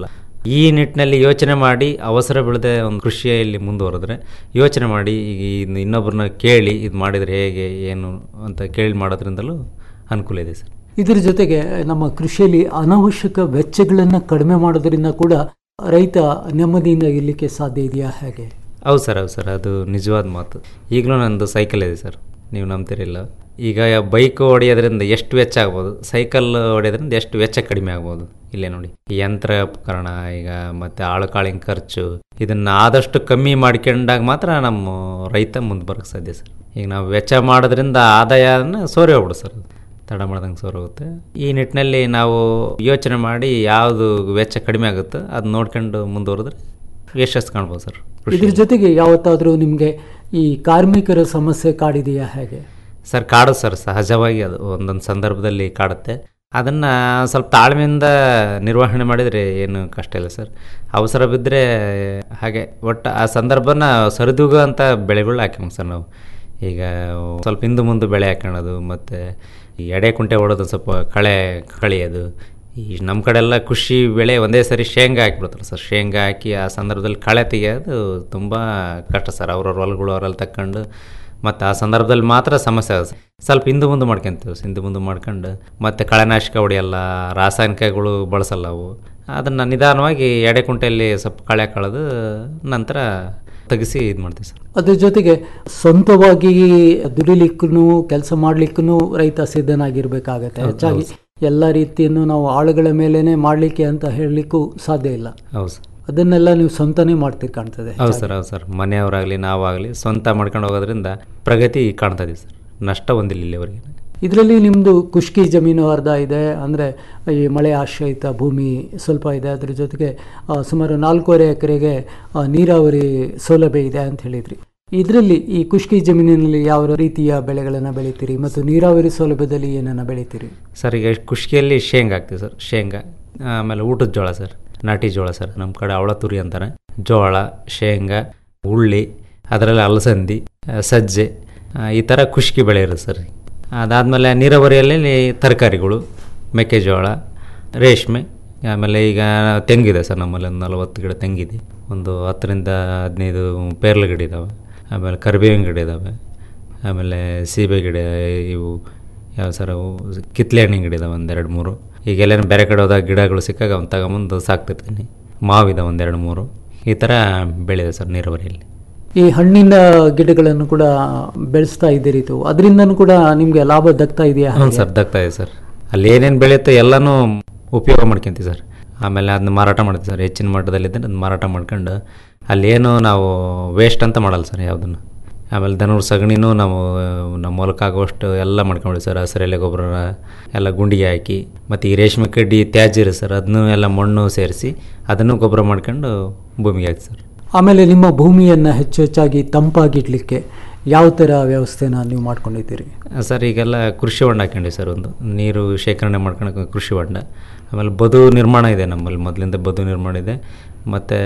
ಈ ನಿಟ್ಟಿನಲ್ಲಿ ಯೋಚನೆ ಮಾಡಿ ಅವಸರ ಬೀಳದೆ ಒಂದು ಕೃಷಿಯಲ್ಲಿ ಮುಂದುವರೆದ್ರೆ ಯೋಚನೆ ಮಾಡಿ ಈಗ ಇನ್ನು ಇನ್ನೊಬ್ಬರನ್ನ ಕೇಳಿ ಇದು ಮಾಡಿದರೆ ಹೇಗೆ ಏನು ಅಂತ ಕೇಳಿ ಮಾಡೋದ್ರಿಂದಲೂ ಅನುಕೂಲ ಇದೆ ಸರ್ ಇದರ ಜೊತೆಗೆ ನಮ್ಮ ಕೃಷಿಯಲ್ಲಿ ಅನಾವಶ್ಯಕ ವೆಚ್ಚಗಳನ್ನು ಕಡಿಮೆ ಮಾಡೋದ್ರಿಂದ ಕೂಡ ರೈತ ನೆಮ್ಮದಿಯಿಂದ ಇರಲಿಕ್ಕೆ ಸಾಧ್ಯ ಇದೆಯಾ ಹೇಗೆ ಹೌದು ಸರ್ ಹೌದು ಸರ್ ಅದು ನಿಜವಾದ ಮಾತು ಈಗಲೂ ನಂದು ಸೈಕಲ್ ಇದೆ ಸರ್ ನೀವು ನಂಬ್ತಿರಿಲ್ಲ ಈಗ ಬೈಕ್ ಹೊಡೆಯೋದ್ರಿಂದ ಎಷ್ಟು ವೆಚ್ಚ ಆಗ್ಬೋದು ಸೈಕಲ್ ಹೊಡೆಯೋದ್ರಿಂದ ಎಷ್ಟು ವೆಚ್ಚ ಕಡಿಮೆ ಆಗ್ಬೋದು ಇಲ್ಲೇ ನೋಡಿ ಈ ಯಂತ್ರ ಉಪಕರಣ ಈಗ ಮತ್ತೆ ಆಳು ಕಾಳಿನ ಖರ್ಚು ಇದನ್ನ ಆದಷ್ಟು ಕಮ್ಮಿ ಮಾಡ್ಕೊಂಡಾಗ ಮಾತ್ರ ನಮ್ಮ ರೈತ ಮುಂದೆ ಬರೋಕ್ಕೆ ಸಾಧ್ಯ ಸರ್ ಈಗ ನಾವು ವೆಚ್ಚ ಮಾಡೋದ್ರಿಂದ ಆದಾಯನ ಸೋರಿ ಹೋಗ್ಬಿಡು ಸರ್ ಅದು. ತಡ ಮಾಡ್ದಂಗೆ ಸೋರೋಗುತ್ತೆ ಈ ನಿಟ್ಟಿನಲ್ಲಿ ನಾವು ಯೋಚನೆ ಮಾಡಿ ಯಾವುದು ವೆಚ್ಚ ಕಡಿಮೆ ಆಗುತ್ತೋ ಅದು ನೋಡ್ಕೊಂಡು ಮುಂದುವರೆದ್ರೆ ಯಶಸ್ಸು ಕಾಣ್ಬೋದು ಸರ್ ಇದ್ರ ಜೊತೆಗೆ ಯಾವತ್ತಾದರೂ ನಿಮಗೆ ಈ ಕಾರ್ಮಿಕರ ಸಮಸ್ಯೆ ಕಾಡಿದೆಯಾ ಹೇಗೆ ಸರ್ ಕಾಡು ಸರ್ ಸಹಜವಾಗಿ ಅದು ಒಂದೊಂದು ಸಂದರ್ಭದಲ್ಲಿ ಕಾಡುತ್ತೆ ಅದನ್ನು ಸ್ವಲ್ಪ ತಾಳ್ಮೆಯಿಂದ ನಿರ್ವಹಣೆ ಮಾಡಿದರೆ ಏನು ಕಷ್ಟ ಇಲ್ಲ ಸರ್ ಅವಸರ ಬಿದ್ದರೆ ಹಾಗೆ ಒಟ್ಟು ಆ ಸಂದರ್ಭನ ಸರಿದೂಗೋ ಅಂತ ಬೆಳೆಗಳು ಹಾಕ್ಯಂಗೆ ಸರ್ ನಾವು ಈಗ ಸ್ವಲ್ಪ ಹಿಂದೆ ಮುಂದೆ ಬೆಳೆ ಹಾಕ್ಕೊಳ್ಳೋದು ಮತ್ತು ಈ ಎಡೆ ಕುಂಟೆ ಹೊಡೋದು ಸ್ವಲ್ಪ ಕಳೆ ಕಳಿಯೋದು ಈ ನಮ್ಮ ಕಡೆ ಎಲ್ಲ ಕೃಷಿ ಬೆಳೆ ಒಂದೇ ಸರಿ ಶೇಂಗಾ ಹಾಕಿಬಿಡ್ತಾರೆ ಸರ್ ಶೇಂಗಾ ಹಾಕಿ ಆ ಸಂದರ್ಭದಲ್ಲಿ ಕಳೆ ತೆಗೆಯೋದು ತುಂಬ ಕಷ್ಟ ಸರ್ ಅವ್ರವ್ರ ಹೊಲಗಳು ಅವರಲ್ಲಿ ತಕ್ಕೊಂಡು ಮತ್ತು ಆ ಸಂದರ್ಭದಲ್ಲಿ ಮಾತ್ರ ಸಮಸ್ಯೆ ಆಗುತ್ತೆ ಸ್ವಲ್ಪ ಹಿಂದೆ ಮುಂದೆ ಮಾಡ್ಕೊಂತೀವಿ ಹಿಂದೆ ಮುಂದೆ ಮಾಡ್ಕೊಂಡು ಮತ್ತು ಕಳೆನಾಶಕ ಹೊಡೆಯಲ್ಲ ರಾಸಾಯನಿಕಗಳು ಬಳಸಲ್ಲ ಅವು ಅದನ್ನು ನಿಧಾನವಾಗಿ ಎಡೆ ಕುಂಟೆಯಲ್ಲಿ ಸ್ವಲ್ಪ ಕಳೆ ಕಳೆದು ನಂತರ ತೆಗಿಸಿ ಇದು ಮಾಡ್ತೀವಿ ಸರ್ ಅದ್ರ ಜೊತೆಗೆ ಸ್ವಂತವಾಗಿ ದುಡಿಲಿಕ್ಕೂ ಕೆಲಸ ಮಾಡ್ಲಿಕ್ಕೂ ರೈತ ಸಿದ್ಧನಾಗಿರ್ಬೇಕಾಗತ್ತೆ ಹೌದು, ಹೆಚ್ಚಾಗಿ ಹೌದು. ಎಲ್ಲ ರೀತಿಯನ್ನು ನಾವು ಆಳುಗಳ ಮೇಲೇನೆ ಮಾಡ್ಲಿಕ್ಕೆ ಅಂತ ಹೇಳಲಿಕ್ಕೂ ಸಾಧ್ಯ ಇಲ್ಲ ಹೌದು ಸರ್ ಅದನ್ನೆಲ್ಲ ನೀವು ಸ್ವಂತನೇ ಮಾಡ್ತೀರಿ ಕಾಣ್ತದೆ ಹೌದು ಸರ್ ಹೌದು ಸರ್ ಮನೆಯವರಾಗಲಿ ನಾವಾಗಲಿ ಸ್ವಂತ ಮಾಡ್ಕೊಂಡು ಹೋಗೋದ್ರಿಂದ ಪ್ರಗತಿ ಕಾಣ್ತಾ ಇದೀವಿ ಸರ್ ನಷ್ಟ ಹೊಂದಿಲ್ಲ ಇಲ್ಲಿವರೆಗೆ ಇದರಲ್ಲಿ ನಿಮ್ಮದು ಖುಷ್ಕಿ ಜಮೀನು ಅರ್ಧ ಇದೆ ಅಂದರೆ ಈ ಮಳೆ ಆಶ್ರಯಿತ ಭೂಮಿ ಸ್ವಲ್ಪ ಇದೆ ಅದ್ರ ಜೊತೆಗೆ ಆ, ಸುಮಾರು ನಾಲ್ಕೂವರೆ ಎಕರೆಗೆ ಆ, ನೀರಾವರಿ ಸೌಲಭ್ಯ ಇದೆ ಅಂತ ಹೇಳಿದ್ರಿ ಇದರಲ್ಲಿ ಈ ಖುಷ್ಕಿ ಜಮೀನಿನಲ್ಲಿ ಯಾವ ರೀತಿಯ ಬೆಳೆಗಳನ್ನು ಬೆಳಿತೀರಿ ಮತ್ತು ನೀರಾವರಿ ಸೌಲಭ್ಯದಲ್ಲಿ ಏನನ್ನು ಬೆಳಿತೀರಿ ಸರ್ ಈಗ ಖುಷ್ಕಿಯಲ್ಲಿ ಶೇಂಗಾ ಹಾಕ್ತೀವಿ ಸರ್ ಶೇಂಗಾ ಆಮೇಲೆ ಊಟದ ಜೋಳ ಸರ್ ನಾಟಿ ಜೋಳ ಸರ್ ನಮ್ಮ ಕಡೆ ಅವಳ ತುರಿ ಅಂತಾರೆ ಜೋಳ ಶೇಂಗಾ ಉಳ್ಳಿ ಅದರಲ್ಲಿ ಅಲಸಂದಿ ಆ, ಸಜ್ಜೆ ಆ, ಈ ಥರ ಖುಷ್ಕಿ ಬೆಳೆ ಇರುತ್ತೆ ಸರ್ ಅದಾದಮೇಲೆ ನೀರಾವರಿಯಲ್ಲಿ ತರಕಾರಿಗಳು ಮೆಕ್ಕೆಜೋಳ ರೇಷ್ಮೆ ಆಮೇಲೆ ಈಗ ತೆಂಗಿದೆ ಸರ್ ನಮ್ಮಲ್ಲಿ ಒಂದು ನಲವತ್ತು ಗಿಡ ತೆಂಗಿದೆ ಒಂದು ಹತ್ತರಿಂದ ಹದಿನೈದು ಪೇರ್ಲೆ ಗಿಡ ಇದ್ದಾವೆ ಆಮೇಲೆ ಕರಿಬೇವಿನ ಗಿಡ ಇದ್ದಾವೆ ಆಮೇಲೆ ಸೀಬೆ ಗಿಡ ಇವು ಯಾವ ಸರ್ ಅವು ಕಿತ್ಲೆ ಹಣ್ಣಿನ ಗಿಡ ಇದಾವೆ ಒಂದೆರಡು ಮೂರು ಈಗ ಎಲ್ಲೇನು ಬೇರೆ ಕಡೆ ಹೋದಾಗ ಗಿಡಗಳು ಸಿಕ್ಕಾಗ ಅವ್ನು ತಗೊಂಬಂದು ಸಾಕ್ತಿರ್ತೀನಿ ಮಾವಿದೆ ಒಂದೆರಡು ಮೂರು ಈ ಥರ ಬೆಳೆದಿದೆ ಸರ್ ನೀರಾವರಿಯಲ್ಲಿ ಈ ಹಣ್ಣಿನ ಗಿಡಗಳನ್ನು ಕೂಡ ಬೆಳೆಸ್ತಾ ಇದ್ದೀರಿ ಇದು ಅದರಿಂದನೂ ಕೂಡ ನಿಮಗೆ ಲಾಭ ದಕ್ತಾ ಇದೆಯಾ ಹ್ಞೂ ಹಾಗೆ? ಸರ್ ದಕ್ತಾ ಇದೆ ಸರ್ ಅಲ್ಲಿ ಏನೇನು ಬೆಳೆಯುತ್ತೋ ಎಲ್ಲನೂ ಉಪಯೋಗ ಮಾಡ್ಕೊಂತೀವಿ ಸರ್ ಆಮೇಲೆ ಅದನ್ನ ಮಾರಾಟ ಮಾಡ್ತೀವಿ ಸರ್ ಹೆಚ್ಚಿನ ಮಟ್ಟದಲ್ಲಿದ್ದರೆ ಅದನ್ನ ಮಾರಾಟ ಮಾಡ್ಕೊಂಡು ಅಲ್ಲೇನು ನಾವು ವೇಸ್ಟ್ ಅಂತ ಮಾಡಲ್ಲ ಸರ್ ಯಾವುದನ್ನು ಆಮೇಲೆ ದನೂರು ಸಗಣಿನೂ ನಾವು ನಮ್ಮ ಹೊಲಕ್ಕೆ ಆಗುವಷ್ಟು ಎಲ್ಲ ಮಾಡ್ಕೊಂಡ್ವಿ ಸರ್ ಹಸಿರೆಲೆ ಗೊಬ್ಬರ ಎಲ್ಲ ಗುಂಡಿಗೆ ಹಾಕಿ ಮತ್ತು ಈ ರೇಷ್ಮೆ ಕಡ್ಡಿ ತ್ಯಾಜ್ಯ ಇರುತ್ತೆ ಸರ್ ಅದನ್ನು ಎಲ್ಲ ಮಣ್ಣು ಸೇರಿಸಿ ಅದನ್ನು ಗೊಬ್ಬರ ಮಾಡ್ಕೊಂಡು ಭೂಮಿಗೆ ಹಾಕಿ ಸರ್ ಆಮೇಲೆ ನಿಮ್ಮ ಭೂಮಿಯನ್ನು ಹೆಚ್ಚು ಹೆಚ್ಚಾಗಿ ತಂಪಾಗಿಡ್ಲಿಕ್ಕೆ ಯಾವ ಥರ ವ್ಯವಸ್ಥೆನ ನೀವು ಮಾಡ್ಕೊಂಡಿದ್ದೀರಿ ಸರ್ ಈಗೆಲ್ಲ ಕೃಷಿ ಹೊಂಡ ಹಾಕೊಂಡ್ವಿ ಸರ್ ಒಂದು ನೀರು ಶೇಖರಣೆ ಮಾಡ್ಕೊಳಕ್ಕೆ ಕೃಷಿ ಹೊಂಡ ಆಮೇಲೆ ಬದು ನಿರ್ಮಾಣ ಇದೆ ನಮ್ಮಲ್ಲಿ ಮೊದಲಿಂದ ಬದು ನಿರ್ಮಾಣ ಇದೆ ಮತ್ತು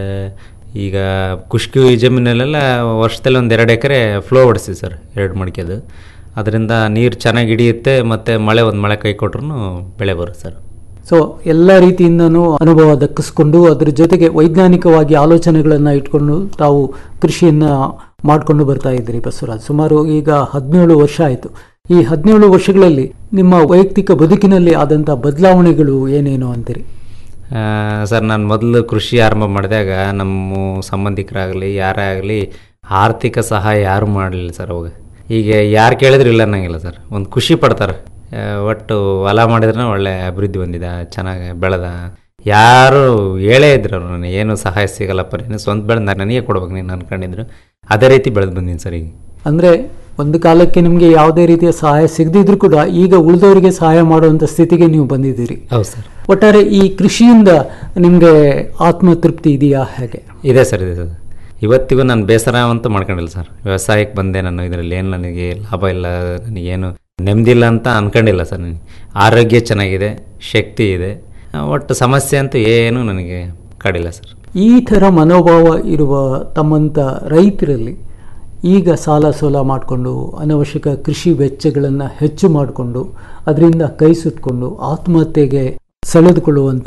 ಈಗ ಖುಷ್ಕಿ ಜಮೀನಲ್ಲೆಲ್ಲ ವರ್ಷದಲ್ಲಿ ಒಂದು ಎರಡು ಎಕರೆ ಫ್ಲೋ ಹೊಡಿಸ್ತೀವಿ ಸರ್ ಎರಡು ಮಡಿಕೆದು ಅದರಿಂದ ನೀರು ಚೆನ್ನಾಗಿ ಹಿಡಿಯುತ್ತೆ ಮತ್ತು ಮಳೆ ಒಂದು ಮಳೆ ಕೈ ಕೊಟ್ರೂ ಬೆಳೆ ಬರುತ್ತೆ ಸರ್ ಸೊ ಎಲ್ಲ ರೀತಿಯಿಂದನೂ ಅನುಭವ ದಕ್ಕಿಸ್ಕೊಂಡು ಅದ್ರ ಜೊತೆಗೆ ವೈಜ್ಞಾನಿಕವಾಗಿ ಆಲೋಚನೆಗಳನ್ನು ಇಟ್ಕೊಂಡು ತಾವು ಕೃಷಿಯನ್ನು ಮಾಡಿಕೊಂಡು ಬರ್ತಾ ಇದ್ದೀರಿ ಬಸವರಾಜ್ ಸುಮಾರು ಈಗ ಹದಿನೇಳು ವರ್ಷ ಆಯಿತು ಈ ಹದಿನೇಳು ವರ್ಷಗಳಲ್ಲಿ ನಿಮ್ಮ ವೈಯಕ್ತಿಕ ಬದುಕಿನಲ್ಲಿ ಆದಂಥ ಬದಲಾವಣೆಗಳು ಏನೇನು ಅಂತೀರಿ ಆ, ಸರ್ ನಾನು ಮೊದಲು ಕೃಷಿ ಆರಂಭ ಮಾಡಿದಾಗ ನಮ್ಮ ಸಂಬಂಧಿಕರಾಗಲಿ ಯಾರೇ ಆಗಲಿ ಆರ್ಥಿಕ ಸಹಾಯ ಯಾರು ಮಾಡಲಿಲ್ಲ ಸರ್ ಅವಾಗ ಈಗ ಯಾರು ಕೇಳಿದ್ರು ಇಲ್ಲ ಅನ್ನಂಗಿಲ್ಲ ಸರ್ ಒಂದು ಖುಷಿ ಪಡ್ತಾರೆ ಆ, ಒಟ್ಟು ಹೊಲ ಮಾಡಿದ್ರೆ ಒಳ್ಳೆ ಅಭಿವೃದ್ಧಿ ಹೊಂದಿದ ಚೆನ್ನಾಗಿ ಬೆಳೆದ ಯಾರು ಹೇಳೇ ಇದ್ರು ಅವ್ರು ನನಗೆ ಏನು ಸಹಾಯ ಸಿಗಲ್ಲಪ್ಪ ನೀನು ಸ್ವಂತ ಬೆಳೆದ ನನಗೆ ಕೊಡ್ಬೇಕು ನೀನು ಅನ್ಕೊಂಡಿದ್ರು ಅದೇ ರೀತಿ ಬೆಳೆದು ಬಂದೀನಿ ಸರ್ ಈಗ ಅಂದರೆ ಒಂದು ಕಾಲಕ್ಕೆ ನಿಮಗೆ ಯಾವುದೇ ರೀತಿಯ ಸಹಾಯ ಸಿಗದಿದ್ರು ಕೂಡ ಈಗ ಉಳಿದವರಿಗೆ ಸಹಾಯ ಮಾಡುವಂಥ ಸ್ಥಿತಿಗೆ ನೀವು ಬಂದಿದ್ದೀರಿ ಹೌದು ಸರ್ ಒಟ್ಟಾರೆ ಈ ಕೃಷಿಯಿಂದ ನಿಮಗೆ ಆತ್ಮತೃಪ್ತಿ ಇದೆಯಾ ಹೇಗೆ ಇದೆ ಸರ್ ಇದೆ ಸರ್ ಇವತ್ತಿಗೂ ನಾನು ಬೇಸರ ಅಂತೂ ಮಾಡ್ಕೊಂಡಿಲ್ಲ ಸರ್ ವ್ಯವಸಾಯಕ್ಕೆ ಬಂದೆ ನಾನು ಇದರಲ್ಲಿ ಏನು ನನಗೆ ಲಾಭ ಇಲ್ಲ ನನಗೇನು ನೆಮ್ಮದಿ ಇಲ್ಲ ಅಂತ ಅನ್ಕೊಂಡಿಲ್ಲ ಸರ್ ನನಗೆ ಆರೋಗ್ಯ ಚೆನ್ನಾಗಿದೆ ಶಕ್ತಿ ಇದೆ ಆ, ಒಟ್ಟು ಸಮಸ್ಯೆ ಅಂತೂ ಏನೂ ನನಗೆ ಕಾಡಿಲ್ಲ ಸರ್ ಈ ಥರ ಮನೋಭಾವ ಇರುವ ತಮ್ಮಂಥ ರೈತರಲ್ಲಿ ಈಗ ಸಾಲ ಸೋಲ ಮಾಡಿಕೊಂಡು ಅನವಶ್ಯಕ ಕೃಷಿ ವೆಚ್ಚಗಳನ್ನು ಹೆಚ್ಚು ಮಾಡಿಕೊಂಡು ಅದರಿಂದ ಕೈ ಸುತ್ಕೊಂಡು ಆತ್ಮಹತ್ಯೆಗೆ ಸೆಳೆದುಕೊಳ್ಳುವಂಥ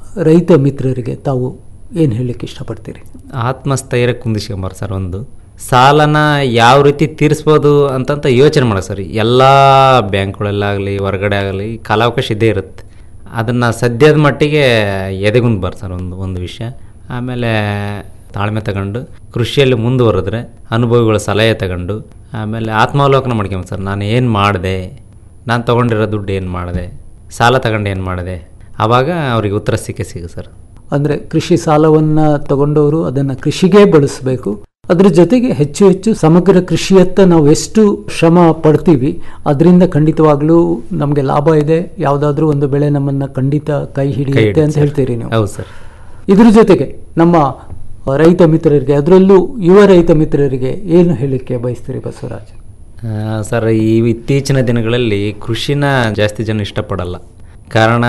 ರೈತ ಮಿತ್ರರಿಗೆ ತಾವು ಏನು ಹೇಳಲಿಕ್ಕೆ ಇಷ್ಟಪಡ್ತೀರಿ ಆತ್ಮಸ್ಥೈರ್ಯ ಕುಂದಿಸ್ಕೊಂಬಾರ ಸರ್ ಒಂದು ಸಾಲನ ಯಾವ ರೀತಿ ತೀರಿಸ್ಬೋದು ಅಂತಂತ ಯೋಚನೆ ಮಾಡೋ ಸರ್ ಎಲ್ಲ ಬ್ಯಾಂಕ್ಗಳಲ್ಲಾಗಲಿ ಹೊರಗಡೆ ಆಗಲಿ ಕಾಲಾವಕಾಶ ಇದ್ದೇ ಇರುತ್ತೆ ಅದನ್ನು ಸದ್ಯದ ಮಟ್ಟಿಗೆ ಎದೆಗುಂದ್ಬಾರ್ದು ಸರ್ ಒಂದು ಒಂದು ವಿಷಯ ಆಮೇಲೆ ತಾಳ್ಮೆ ತಗೊಂಡು ಕೃಷಿಯಲ್ಲಿ ಮುಂದುವರೆದ್ರೆ ಅನುಭವಿಗಳ ಸಲಹೆ ತಗೊಂಡು ಆಮೇಲೆ ಆತ್ಮಾವಲೋಕನ ಮಾಡ್ಕೊಂಬ ಸರ್ ನಾನು ಏನು ಮಾಡಿದೆ ನಾನು ತೊಗೊಂಡಿರೋ ದುಡ್ಡು ಏನು ಮಾಡಿದೆ ಸಾಲ ತಗೊಂಡು ಏನು ಮಾಡಿದೆ ಆವಾಗ ಅವ್ರಿಗೆ ಉತ್ತರ ಸಿಕ್ಕೇ ಸಿಗ ಸರ್ ಅಂದರೆ ಕೃಷಿ ಸಾಲವನ್ನು ತಗೊಂಡವರು ಅದನ್ನು ಕೃಷಿಗೆ ಬಳಸಬೇಕು ಅದ್ರ ಜೊತೆಗೆ ಹೆಚ್ಚು ಹೆಚ್ಚು ಸಮಗ್ರ ಕೃಷಿಯತ್ತ ನಾವು ಎಷ್ಟು ಶ್ರಮ ಪಡ್ತೀವಿ ಅದರಿಂದ ಖಂಡಿತವಾಗ್ಲೂ ನಮಗೆ ಲಾಭ ಇದೆ ಯಾವುದಾದ್ರೂ ಒಂದು ಬೆಳೆ ನಮ್ಮನ್ನು ಖಂಡಿತ ಕೈ ಹಿಡಿಯುತ್ತೆ ಹಿಡಿಯುತ್ತೆ ಅಂತ ಸರ್. ಹೇಳ್ತೀರಿ ನೀವು ಹೌದು ಸರ್ ಇದ್ರ ಜೊತೆಗೆ ನಮ್ಮ ರೈತ ಮಿತ್ರರಿಗೆ ಅದರಲ್ಲೂ ಯುವ ರೈತ ಮಿತ್ರರಿಗೆ ಏನು ಹೇಳಲಿಕ್ಕೆ ಬಯಸ್ತೀರಿ ಬಸವರಾಜ್ ಆ, ಸರ್ ಈ ಇತ್ತೀಚಿನ ದಿನಗಳಲ್ಲಿ ಕೃಷಿನ ಜಾಸ್ತಿ ಜನ ಇಷ್ಟಪಡಲ್ಲ ಕಾರಣ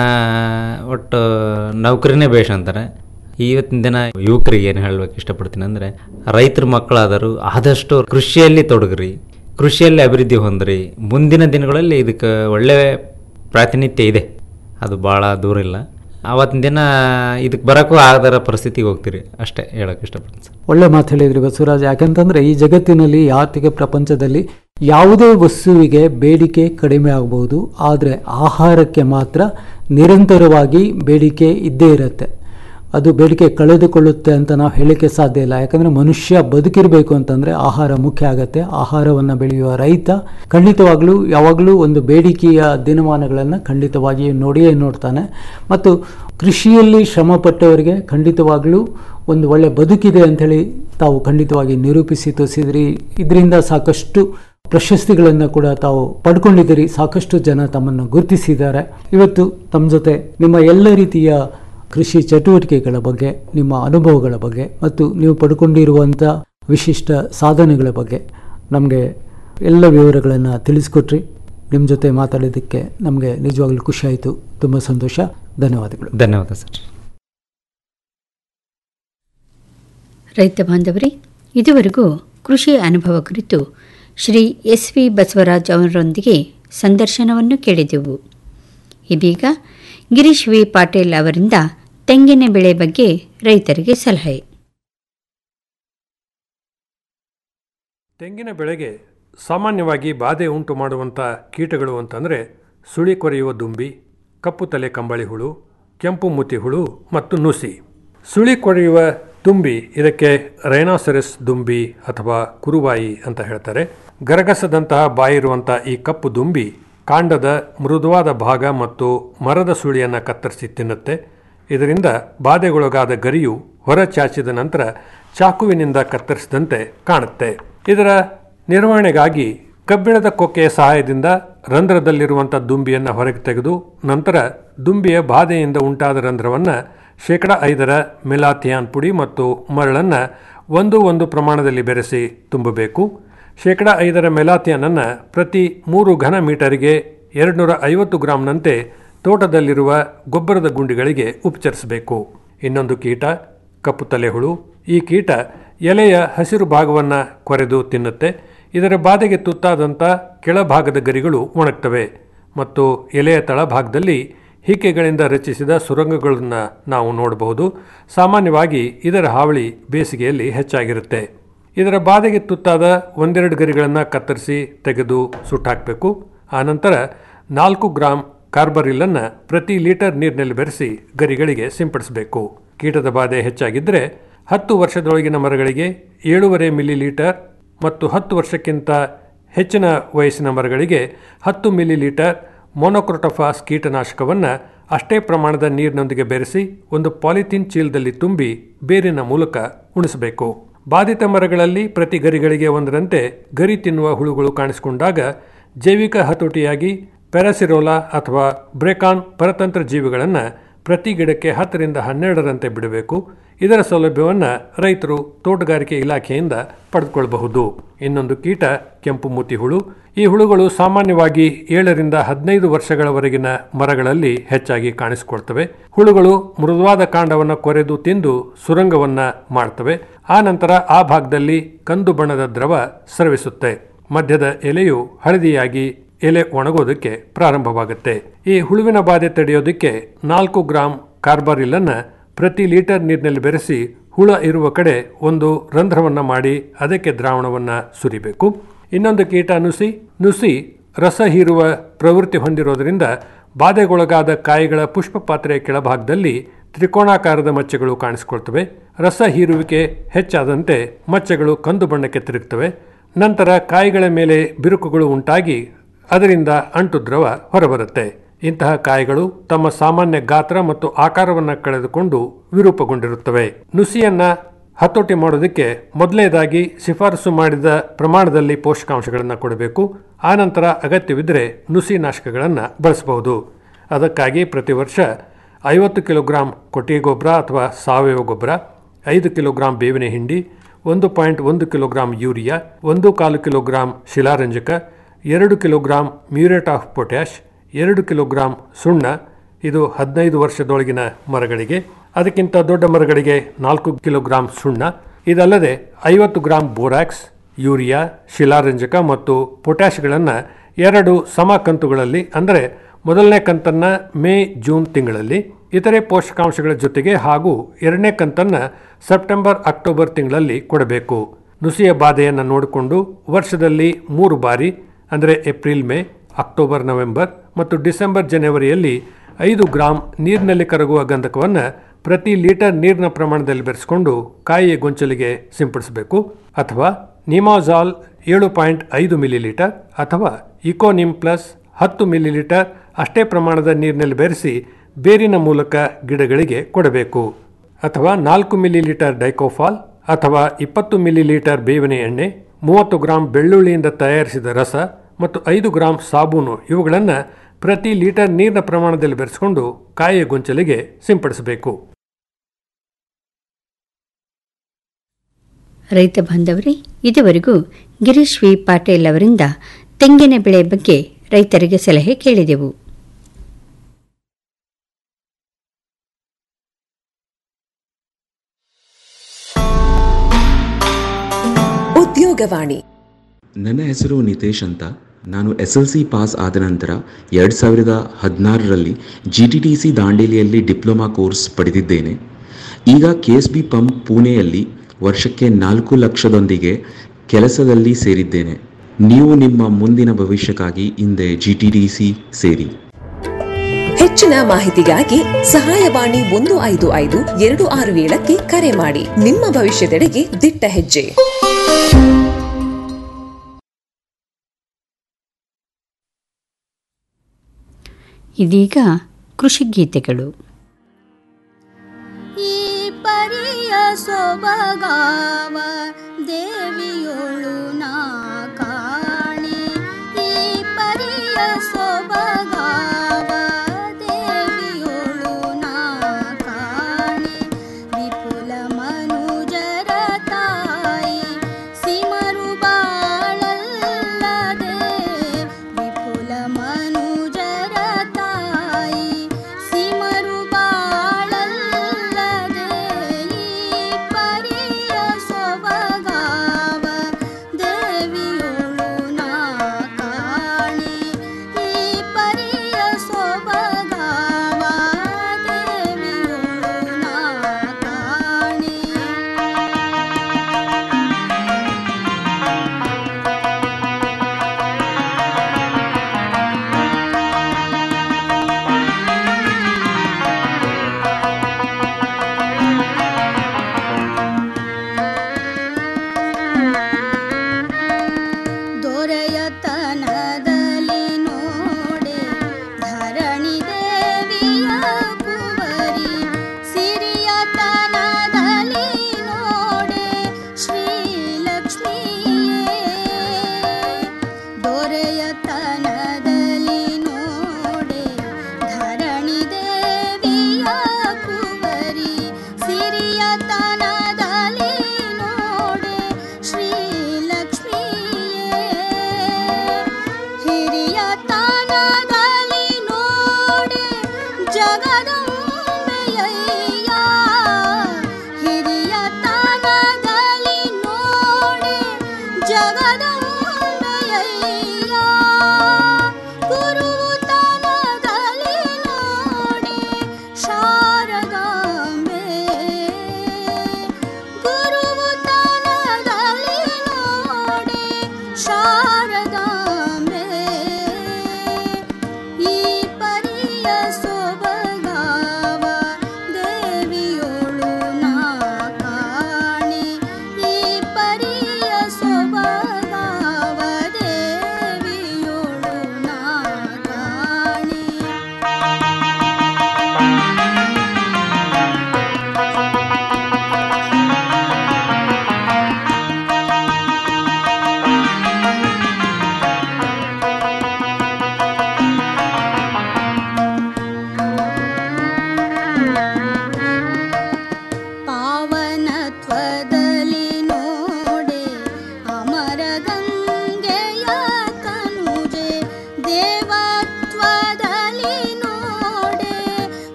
ಒಟ್ಟು ನೌಕರಿನೇ ಬೇಷ ಅಂತಾರೆ ಇವತ್ತಿನ ದಿನ ಯುವಕರಿಗೆ ಏನು ಹೇಳಬೇಕು ಇಷ್ಟಪಡ್ತೀನಿ ಅಂದರೆ ರೈತರ ಮಕ್ಕಳಾದರೂ ಆದಷ್ಟು ಕೃಷಿಯಲ್ಲಿ ತೊಡಗ್ರಿ ಕೃಷಿಯಲ್ಲಿ ಅಭಿವೃದ್ಧಿ ಹೊಂದ್ರಿ ಮುಂದಿನ ದಿನಗಳಲ್ಲಿ ಇದಕ್ಕೆ ಒಳ್ಳೆ ಪ್ರಾತಿನಿಧ್ಯ ಇದೆ ಅದು ಭಾಳ ದೂರ ಇಲ್ಲ ಆವತ್ತಿನ ದಿನ ಇದಕ್ಕೆ ಬರೋಕ್ಕೂ ಆಗದರ ಪರಿಸ್ಥಿತಿಗೆ ಹೋಗ್ತೀರಿ ಅಷ್ಟೇ ಹೇಳೋಕೆ ಇಷ್ಟಪಡ್ತೀನಿ ಸರ್ ಒಳ್ಳೆ ಮಾತು ಹೇಳಿದ್ರಿ ಬಸವರಾಜ್ ಯಾಕಂತಂದ್ರೆ ಈ ಜಗತ್ತಿನಲ್ಲಿ ಈ ಆರ್ಥಿಕ ಪ್ರಪಂಚದಲ್ಲಿ ಯಾವುದೇ ವಸ್ತುವಿಗೆ ಬೇಡಿಕೆ ಕಡಿಮೆ ಆಗಬಹುದು ಆದರೆ ಆಹಾರಕ್ಕೆ ಮಾತ್ರ ನಿರಂತರವಾಗಿ ಬೇಡಿಕೆ ಇದ್ದೇ ಇರುತ್ತೆ ಅದು ಬೇಡಿಕೆ ಕಳೆದುಕೊಳ್ಳುತ್ತೆ ಅಂತ ನಾವು ಹೇಳಲಿಕ್ಕೆ ಸಾಧ್ಯ ಇಲ್ಲ ಯಾಕಂದರೆ ಮನುಷ್ಯ ಬದುಕಿರಬೇಕು ಅಂತಂದರೆ ಆಹಾರ ಮುಖ್ಯ ಆಗುತ್ತೆ ಆಹಾರವನ್ನು ಬೆಳೆಯುವ ರೈತ ಖಂಡಿತವಾಗ್ಲೂ ಯಾವಾಗಲೂ ಒಂದು ಬೇಡಿಕೆಯ ದಿನಮಾನಗಳನ್ನು ಖಂಡಿತವಾಗಿ ನೋಡಿಯೇ ನೋಡ್ತಾನೆ ಮತ್ತು ಕೃಷಿಯಲ್ಲಿ ಶ್ರಮಪಟ್ಟವರಿಗೆ ಖಂಡಿತವಾಗ್ಲೂ ಒಂದು ಒಳ್ಳೆ ಬದುಕಿದೆ ಅಂಥೇಳಿ ತಾವು ಖಂಡಿತವಾಗಿ ನಿರೂಪಿಸಿ ತೋರಿಸಿದ್ರಿ ಇದರಿಂದ ಸಾಕಷ್ಟು ಪ್ರಶಸ್ತಿಗಳನ್ನು ಕೂಡ ತಾವು ಪಡ್ಕೊಂಡಿದ್ದೀರಿ ಸಾಕಷ್ಟು ಜನ ತಮ್ಮನ್ನು ಗುರುತಿಸಿದ್ದಾರೆ ಇವತ್ತು ತಮ್ಮ ಜೊತೆ ನಿಮ್ಮ ಎಲ್ಲ ರೀತಿಯ ಕೃಷಿ ಚಟುವಟಿಕೆಗಳ ಬಗ್ಗೆ ನಿಮ್ಮ ಅನುಭವಗಳ ಬಗ್ಗೆ ಮತ್ತು ನೀವು ಪಡ್ಕೊಂಡಿರುವಂಥ ವಿಶಿಷ್ಟ ಸಾಧನೆಗಳ ಬಗ್ಗೆ ನಮಗೆ ಎಲ್ಲ ವಿವರಗಳನ್ನು ತಿಳಿಸ್ಕೊಟ್ರಿ ನಿಮ್ಮ ಜೊತೆ ಮಾತಾಡೋದಕ್ಕೆ ನಮಗೆ ನಿಜವಾಗ್ಲೂ ಖುಷಿ ಆಯಿತು ತುಂಬ ಸಂತೋಷ ಧನ್ಯವಾದಗಳು ಧನ್ಯವಾದ ಸರ್ ರೈತ ಬಾಂಧವರೇ ಇದುವರೆಗೂ ಕೃಷಿ ಅನುಭವ ಕುರಿತು ಶ್ರೀ ಎಸ್ ವಿ ಬಸವರಾಜ್ ಅವರೊಂದಿಗೆ ಸಂದರ್ಶನವನ್ನು ಕೇಳಿದೆವು ಇದೀಗ ಗಿರೀಶ್ ವಿ ಪಾಟೀಲ್ ಅವರಿಂದ ತೆಂಗಿನ ಬೆಳೆ ಬಗ್ಗೆ ರೈತರಿಗೆ ಸಲಹೆ ತೆಂಗಿನ ಬೆಳೆಗೆ ಸಾಮಾನ್ಯವಾಗಿ ಬಾಧೆ ಉಂಟು ಮಾಡುವಂಥ ಕೀಟಗಳು ಅಂತಂದರೆ ಸುಳಿ ಕೊರೆಯುವ ದುಂಬಿ ಕಪ್ಪು ತಲೆ ಕಂಬಳಿ ಹುಳು ಕೆಂಪು ಮುತಿ ಹುಳು ಮತ್ತು ನುಸಿ ಸುಳಿ ಕೊರೆಯುವ ದುಂಬಿ ಇದಕ್ಕೆ ರೈನಾಸೆರಸ್ ದುಂಬಿ ಅಥವಾ ಕುರುಬಾಯಿ ಅಂತ ಹೇಳ್ತಾರೆ ಗರಗಸದಂತಹ ಬಾಯಿರುವಂಥ ಈ ಕಪ್ಪು ದುಂಬಿ ಕಾಂಡದ ಮೃದುವಾದ ಭಾಗ ಮತ್ತು ಮರದ ಸುಳಿಯನ್ನು ಕತ್ತರಿಸಿ ತಿನ್ನುತ್ತೆ ಇದರಿಂದ ಬಾಧೆಗೊಳಗಾದ ಗರಿಯು ಹೊರ ಚಾಚಿದ ನಂತರ ಚಾಕುವಿನಿಂದ ಕತ್ತರಿಸಿದಂತೆ ಕಾಣುತ್ತೆ ಇದರ ನಿರ್ವಹಣೆಗಾಗಿ ಕಬ್ಬಿಣದ ಕೊಕ್ಕೆಯ ಸಹಾಯದಿಂದ ರಂಧ್ರದಲ್ಲಿರುವಂಥ ದುಂಬಿಯನ್ನು ಹೊರಗೆ ತೆಗೆದು ನಂತರ ದುಂಬಿಯ ಬಾಧೆಯಿಂದ ಉಂಟಾದ ರಂಧ್ರವನ್ನು ಶೇಕಡ ಐದರ ಮೆಲಾಥಿಯಾನ್ ಪುಡಿ ಮತ್ತು ಮರಳನ್ನು ಒಂದು ಒಂದು ಪ್ರಮಾಣದಲ್ಲಿ ಬೆರೆಸಿ ತುಂಬಬೇಕು ಶೇಕಡ ಐದರ ಮೆಲಾಥಿಯಾನನ್ನು ಪ್ರತಿ ಮೂರು ಘನ ಮೀಟರಿಗೆ ಎರಡುನೂರ ಐವತ್ತು ಗ್ರಾಂನಂತೆ ತೋಟದಲ್ಲಿರುವ ಗೊಬ್ಬರದ ಗುಂಡಿಗಳಿಗೆ ಉಪಚರಿಸಬೇಕು ಇನ್ನೊಂದು ಕೀಟ ಕಪ್ಪು ತಲೆಹುಳು ಈ ಕೀಟ ಎಲೆಯ ಹಸಿರು ಭಾಗವನ್ನು ಕೊರೆದು ತಿನ್ನುತ್ತೆ ಇದರ ಬಾಧೆಗೆ ತುತ್ತಾದಂಥ ಕೆಳಭಾಗದ ಗರಿಗಳು ಒಣಗ್ತವೆ ಮತ್ತು ಎಲೆಯ ತಳಭಾಗದಲ್ಲಿ ಹಿಕ್ಕೆಗಳಿಂದ ರಚಿಸಿದ ಸುರಂಗಗಳನ್ನು ನಾವು ನೋಡಬಹುದು ಸಾಮಾನ್ಯವಾಗಿ ಇದರ ಹಾವಳಿ ಬೇಸಿಗೆಯಲ್ಲಿ ಹೆಚ್ಚಾಗಿರುತ್ತೆ ಇದರ ಬಾಧೆಗೆ ತುತ್ತಾದ ಒಂದೆರಡು ಗರಿಗಳನ್ನು ಕತ್ತರಿಸಿ ತೆಗೆದು ಸುಟ್ಟಾಕಬೇಕು ಆನಂತರ ನಾಲ್ಕು ಗ್ರಾಂ ಕಾರ್ಬರಿಲ್ಲನ್ನು ಪ್ರತಿ ಲೀಟರ್ ನೀರಿನಲ್ಲಿ ಬೆರೆಸಿ ಗರಿಗಳಿಗೆ ಸಿಂಪಡಿಸಬೇಕು ಕೀಟದ ಬಾಧೆ ಹೆಚ್ಚಾಗಿದ್ದರೆ ಹತ್ತು ವರ್ಷದೊಳಗಿನ ಮರಗಳಿಗೆ ಏಳೂವರೆ ಮಿಲಿ ಲೀಟರ್ ಮತ್ತು ಹತ್ತು ವರ್ಷಕ್ಕಿಂತ ಹೆಚ್ಚಿನ ವಯಸ್ಸಿನ ಮರಗಳಿಗೆ ಹತ್ತು ಮಿಲಿ ಲೀಟರ್ ಮೊನೊಕ್ರೊಟೊಫಾಸ್ ಕೀಟನಾಶಕವನ್ನು ಅಷ್ಟೇ ಪ್ರಮಾಣದ ನೀರಿನೊಂದಿಗೆ ಬೆರೆಸಿ ಒಂದು ಪಾಲಿಥೀನ್ ಚೀಲದಲ್ಲಿ ತುಂಬಿ ಬೇರಿನ ಮೂಲಕ ಉಣಿಸಬೇಕು ಬಾಧಿತ ಮರಗಳಲ್ಲಿ ಪ್ರತಿ ಗರಿಗಳಿಗೆ ಒಂದರಂತೆ ಗರಿ ತಿನ್ನುವ ಹುಳುಗಳು ಕಾಣಿಸಿಕೊಂಡಾಗ ಜೈವಿಕ ಹತೋಟಿಯಾಗಿ ಪ್ಯಾರಾಸಿರೋಲಾ ಅಥವಾ ಬ್ರೇಕಾನ್ ಪರತಂತ್ರ ಜೀವಿಗಳನ್ನು ಪ್ರತಿ ಗಿಡಕ್ಕೆ ಹತ್ತರಿಂದ ಹನ್ನೆರಡರಂತೆ ಬಿಡಬೇಕು ಇದರ ಸೌಲಭ್ಯವನ್ನು ರೈತರು ತೋಟಗಾರಿಕೆ ಇಲಾಖೆಯಿಂದ ಪಡೆದುಕೊಳ್ಳಬಹುದು ಇನ್ನೊಂದು ಕೀಟ ಕೆಂಪು ಮೂತಿ ಹುಳು ಈ ಹುಳುಗಳು ಸಾಮಾನ್ಯವಾಗಿ ಏಳರಿಂದ ಹದಿನೈದು ವರ್ಷಗಳವರೆಗಿನ ಮರಗಳಲ್ಲಿ ಹೆಚ್ಚಾಗಿ ಕಾಣಿಸಿಕೊಳ್ತವೆ ಹುಳುಗಳು ಮೃದುವಾದ ಕಾಂಡವನ್ನು ಕೊರೆದು ತಿಂದು ಸುರಂಗವನ್ನ ಮಾಡ್ತವೆ ಆ ನಂತರ ಆ ಭಾಗದಲ್ಲಿ ಕಂದು ಬಣ್ಣದ ದ್ರವ ಸ್ರವಿಸುತ್ತೆ ಮಧ್ಯದ ಎಲೆಯು ಹಳದಿಯಾಗಿ ಎಲೆ ಒಣಗೋದಕ್ಕೆ ಪ್ರಾರಂಭವಾಗುತ್ತೆ ಈ ಹುಳುವಿನ ಬಾಧೆ ತಡೆಯೋದಕ್ಕೆ ನಾಲ್ಕು ಗ್ರಾಂ ಕಾರ್ಬಾರಿಲನ್ನು ಪ್ರತಿ ಲೀಟರ್ ನೀರಿನಲ್ಲಿ ಬೆರೆಸಿ ಹುಳ ಇರುವ ಕಡೆ ಒಂದು ರಂಧ್ರವನ್ನು ಮಾಡಿ ಅದಕ್ಕೆ ದ್ರಾವಣವನ್ನು ಸುರಿಬೇಕು ಇನ್ನೊಂದು ಕೀಟ ನುಸಿ ನುಸಿ ರಸ ಹೀರುವ ಪ್ರವೃತ್ತಿ ಹೊಂದಿರೋದರಿಂದ ಬಾಧೆಗೊಳಗಾದ ಕಾಯಿಗಳ ಪುಷ್ಪ ಪಾತ್ರೆಯ ಕೆಳಭಾಗದಲ್ಲಿ ತ್ರಿಕೋಣಾಕಾರದ ಮಚ್ಚೆಗಳು ಕಾಣಿಸಿಕೊಳ್ತವೆ ರಸ ಹೀರುವಿಕೆ ಹೆಚ್ಚಾದಂತೆ ಮಚ್ಚೆಗಳು ಕಂದು ಬಣ್ಣಕ್ಕೆ ತಿರುಗ್ತವೆ ನಂತರ ಕಾಯಿಗಳ ಮೇಲೆ ಬಿರುಕುಗಳು ಉಂಟಾಗಿ ಅದರಿಂದ ಅಂಟು ದ್ರವ ಹೊರಬರುತ್ತೆ ಇಂತಹ ಕಾಯಿಗಳು ತಮ್ಮ ಸಾಮಾನ್ಯ ಗಾತ್ರ ಮತ್ತು ಆಕಾರವನ್ನು ಕಳೆದುಕೊಂಡು ವಿರೂಪಗೊಂಡಿರುತ್ತವೆ ನುಸಿಯನ್ನ ಹತೋಟಿ ಮಾಡೋದಕ್ಕೆ ಮೊದಲನೇದಾಗಿ ಶಿಫಾರಸು ಮಾಡಿದ ಪ್ರಮಾಣದಲ್ಲಿ ಪೋಷಕಾಂಶಗಳನ್ನು ಕೊಡಬೇಕು ಆನಂತರ ಅಗತ್ಯವಿದ್ದರೆ ನುಸಿ ನಾಶಕಗಳನ್ನು ಬಳಸಬಹುದು ಅದಕ್ಕಾಗಿ ಪ್ರತಿ ವರ್ಷ ಐವತ್ತು ಕಿಲೋಗ್ರಾಂ ಕೊಟ್ಟಿಗೆ ಗೊಬ್ಬರ ಅಥವಾ ಸಾವಯವ ಗೊಬ್ಬರ ಐದು ಕಿಲೋಗ್ರಾಂ ಬೇವಿನ ಹಿಂಡಿ ಒಂದು ಪಾಯಿಂಟ್ ಒಂದು ಕಿಲೋಗ್ರಾಂ ಯೂರಿಯಾ ಒಂದು ಕಾಲು ಕಿಲೋಗ್ರಾಂ ಶಿಲಾರಂಜಕ ಎರಡು ಕಿಲೋಗ್ರಾಂ ಮ್ಯೂರೇಟ್ ಆಫ್ ಪೊಟ್ಯಾಷ್ ಎರಡು ಕಿಲೋಗ್ರಾಂ ಸುಣ್ಣ ಇದು ಹದಿನೈದು ವರ್ಷದೊಳಗಿನ ಮರಗಳಿಗೆ ಅದಕ್ಕಿಂತ ದೊಡ್ಡ ಮರಗಳಿಗೆ ನಾಲ್ಕು ಕಿಲೋಗ್ರಾಂ ಸುಣ್ಣ ಇದಲ್ಲದೆ ಐವತ್ತು ಗ್ರಾಂ ಬೋರಾಕ್ಸ್ ಯೂರಿಯಾ ಶಿಲಾರಂಜಕ ಮತ್ತು ಪೊಟ್ಯಾಷ್ಗಳನ್ನು ಎರಡು ಸಮ ಕಂತುಗಳಲ್ಲಿ ಅಂದರೆ ಮೊದಲನೇ ಕಂತನ್ನು ಮೇ ಜೂನ್ ತಿಂಗಳಲ್ಲಿ ಇತರೆ ಪೋಷಕಾಂಶಗಳ ಜೊತೆಗೆ ಹಾಗೂ ಎರಡನೇ ಕಂತನ್ನು ಸೆಪ್ಟೆಂಬರ್ ಅಕ್ಟೋಬರ್ ತಿಂಗಳಲ್ಲಿ ಕೊಡಬೇಕು ನುಸಿಯ ಬಾಧೆಯನ್ನು ನೋಡಿಕೊಂಡು ವರ್ಷದಲ್ಲಿ ಮೂರು ಬಾರಿ ಅಂದರೆ ಏಪ್ರಿಲ್ ಮೇ ಅಕ್ಟೋಬರ್ ನವೆಂಬರ್ ಮತ್ತು ಡಿಸೆಂಬರ್ ಜನವರಿಯಲ್ಲಿ ಐದು ಗ್ರಾಂ ನೀರಿನಲ್ಲಿ ಕರಗುವ ಗಂಧಕವನ್ನು ಪ್ರತಿ ಲೀಟರ್ ನೀರಿನ ಪ್ರಮಾಣದಲ್ಲಿ ಬೆರೆಸಿಕೊಂಡು ಕಾಯಿಯ ಗೊಂಚಲಿಗೆ ಸಿಂಪಡಿಸಬೇಕು ಅಥವಾ ನಿಮಾಜಾಲ್ ಏಳು ಪಾಯಿಂಟ್ ಐದು ಮಿಲಿಲೀಟರ್ ಅಥವಾ ಇಕೋನಿಮ್ ಪ್ಲಸ್ ಹತ್ತು ಮಿಲಿಲೀಟರ್ ಅಷ್ಟೇ ಪ್ರಮಾಣದ ನೀರಿನಲ್ಲಿ ಬೆರೆಸಿ ಬೇರಿನ ಮೂಲಕ ಗಿಡಗಳಿಗೆ ಕೊಡಬೇಕು ಅಥವಾ ನಾಲ್ಕು ಮಿಲಿಲೀಟರ್ ಡೈಕೋಫಾಲ್ ಅಥವಾ ಇಪ್ಪತ್ತು ಮಿಲಿಲೀಟರ್ ಬೇವಿನ ಎಣ್ಣೆ ಮೂವತ್ತು ಗ್ರಾಂ ಬೆಳ್ಳುಳ್ಳಿಯಿಂದ ತಯಾರಿಸಿದ ರಸ ಮತ್ತು ಐದು ಗ್ರಾಂ ಸಾಬೂನು ಇವುಗಳನ್ನು ಪ್ರತಿ ಲೀಟರ್ ನೀರಿನ ಪ್ರಮಾಣದಲ್ಲಿ ಬೆರೆಸಿಕೊಂಡು ಕಾಯಿಯ ಗೊಂಚಲಿಗೆ ಸಿಂಪಡಿಸಬೇಕು ರೈತ ಬಾಂಧವರೇ ಇದುವರೆಗೂ ಗಿರೀಶ್ ವಿ ಪಾಟೀಲ್ ಅವರಿಂದ ತೆಂಗಿನ ಬೆಳೆ ಬಗ್ಗೆ ರೈತರಿಗೆ ಸಲಹೆ ಕೇಳಿದೆವು ಉದ್ಯೋಗವಾಣಿ ನನ್ನ ಹೆಸರು ನಿತೇಶ್ ಅಂತ ನಾನು ಎಸ್ ಎಲ್ ಸಿ ಪಾಸ್ ಆದ ನಂತರ ಎರಡು ಸಾವಿರದ ಹದಿನಾರರಲ್ಲಿ ಜಿ ಟಿ ಟಿ ಸಿ ದಾಂಡೇಲಿಯಲ್ಲಿ ಡಿಪ್ಲೊಮಾ ಕೋರ್ಸ್ ಪಡೆದಿದ್ದೇನೆ ಈಗ ಕೆ ಎಸ್ ಬಿ ಪಂಪ್ ಪುಣೆಯಲ್ಲಿ ವರ್ಷಕ್ಕೆ ನಾಲ್ಕು ಲಕ್ಷದೊಂದಿಗೆ ಕೆಲಸದಲ್ಲಿ ಸೇರಿದ್ದೇನೆ ನೀವು ನಿಮ್ಮ ಮುಂದಿನ ಭವಿಷ್ಯಕ್ಕಾಗಿ ಹಿಂದೆ ಜಿ ಟಿ ಟಿ ಸಿ ಸೇರಿ ಹೆಚ್ಚಿನ ಮಾಹಿತಿಗಾಗಿ ಸಹಾಯವಾಣಿ ಒಂದು ಐದು ಐದು ಎರಡು ಆರು ಏಳಕ್ಕೆ ಕರೆ ಮಾಡಿ ನಿಮ್ಮ ಭವಿಷ್ಯದೆಡೆಗೆ ದಿಟ್ಟ ಹೆಜ್ಜೆ ಇದೀಗ ಕೃಷಿ ಗೀತೆಗಳು ಈ ಪರಿಯ ಸೊಬಗಾವ ದೇವಿಯೊಳು ನಾ ಕಾಣೆ ಈ ಪರಿಯ ಸೊಬಗಾವ ದೇವಿಯೊಳು ನಾ ಕಾಣೆ ವಿಪುಲ ಮನುಜರ ತಾಯಿ ಸಿಮರು ಬಾಳಲ್ಲದೆ ವಿಪುಲ ಮನುಜರ ತಾಯಿ ಸಿಮರು ಬಾಳಲ್ಲದೆ ಈ ಪರಿಯ ಸೊಬಗಾವ ದೇವಿಯೊಳು ನಾ ಕಾಣೆ ಈ ಪರಿಯ ಸೊಬಗಾವ ದೇವಿಯೊಳು ನಾ ಕಾಣೆ ದೊರೆಯತನದಲ್ಲಿ ನೋಡೆ ಧರಣಿ ದೇವಿಯ ಕುವರಿ ಸಿರಿಯತನದಲ್ಲಿ ನೋಡೆ ಶ್ರೀಲಕ್ಷ್ಮಿಯೇ ದೊರೆಯತನದಲ್ಲಿ ನೋಡೆ ಧರಣಿ ದೇವಿಯ ಕುವರಿ ಸಿರಿಯತನದಲ್ಲಿ ನೋಡೆ ಶ್ರೀಲಕ್ಷ್ಮಿಯೇ ಹಿರಿಯ ತಾನದಲ್ಲಿ ನೋಡೆ ಜಗದಂಬೆಯಯ್ಯ ಹಿರಿಯ ತಾನದಲ್ಲಿ ನೋಡೆ ಜಗದಂಬೆಯಯ್ಯ ಗುರು ತಾನದಲ್ಲಿ ನೋಡೆ ಶಾರದೆಯಯ್ಯ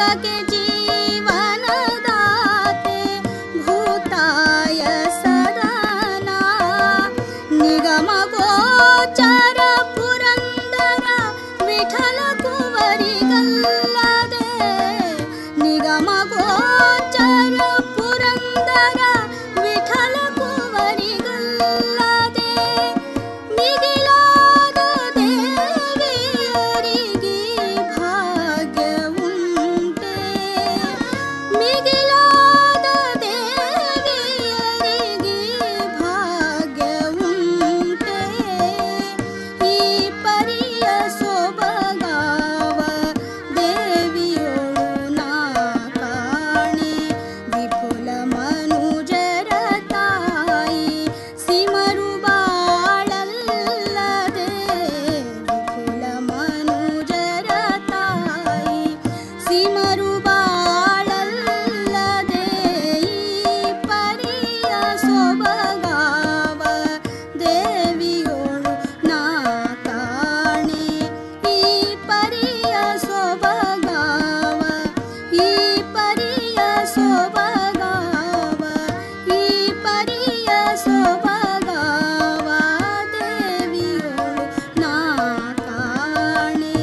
के जीवनदाते भूताय सदना निगम गोचर पुरंदर विठल कुवरी गल्लदे निगम गोचर पुरंदर विठल कुवरी गल्लದೆ ಮಿಗಿಲಾದ ದೇವಿಯರಿಗೆ ಭಾಗ್ಯವುಂಟೆ ಮಿಗಿಲಾದ ದೇವಿಯರಿಗೆ ಭಾಗ್ಯವುಂಟೆ ಈ ಪರಿಯ ಸೊಬಗಾವ ದೇವಿಯೊಳು ನಾ ಕಾಣೆ ವಿಪುಲ ಮನುಜರ ತಾಯಿ ಸಿಮರು ಬಾಳಲ್ಲದೆ ವಿಪುಲ ಮನುಜರ ತಾಯಿ ಸಿಮರು ಬಾಳಲ್ಲದೆ ಈ ಪರಿಯ ಸೊಬಗಾವ ದೇವಿಯೋಳು ನಾ ಕಾಣೆ ಈ ಪರಿಯ ಸೊಬಗಾವ ಈ ಪರಿಯ ಸೊಬಗಾವ ಈ ಪರಿಯ ಸೊಬಗಾವ ದೇವಿಯೋಳು ನಾ ಕಾಣೆ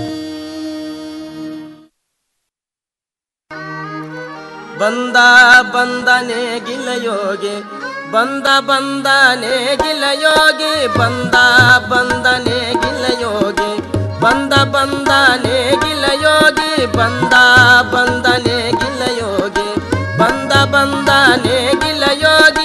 ಬಂದ ಬಂದನೆ ಗಿಲಯೋಗಿ ಬಂದ ಬಂದನೆ ಗಿಲಯೋಗಿ ಬಂದ ಬಂದನೆ ಗಿಲಯೋಗಿ ಬಂದ ಬಂದನೆ ಗಿಲಯೋಗಿ ಬಂದ ಬಂದನೆ ಗಿಲಯೋಗಿ ಬಂದ ಬಂದನೆ ಗಿಲಯೋಗಿ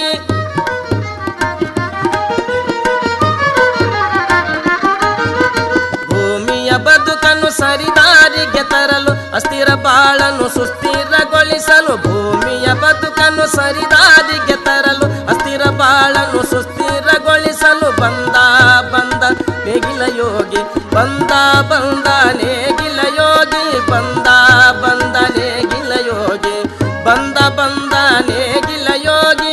ಭೂಮಿಯ ಬದುಕನ್ನು ಸರಿದಾರಿಗೆ ತರಲು ಅಸ್ಥಿರ ಬಾಳನ್ನು ಸುಸ್ಥಿರಗೊಳಿಸಲು ಭೂಮಿಯ ಬದುಕನ್ನು ಸರಿದಾರಿಗೆ ತರಲು ಅಸ್ಥಿರ ಬಾಳನ್ನು ಸುಸ್ಥಿರಗೊಳಿಸಲು ಬಂದ ಬಂದ ನೇಗಿಲ ಯೋಗಿ ಬಂದ ಬಂದ ನೇಗಿಲ ಯೋಗಿ ಬಂದ ಬಂದ ನೇಗಿಲ ಯೋಗಿ ಬಂದ ಬಂದ ನೇಗಿಲ ಯೋಗಿ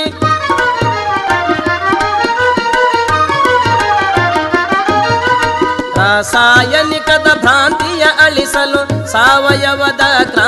ರಾಸಾಯನಿಕದ ಭ್ರಾಂತಿಯ ಅಳಿಸಲು ಸಾವಯವದ ಕ್ರಾಂತಿ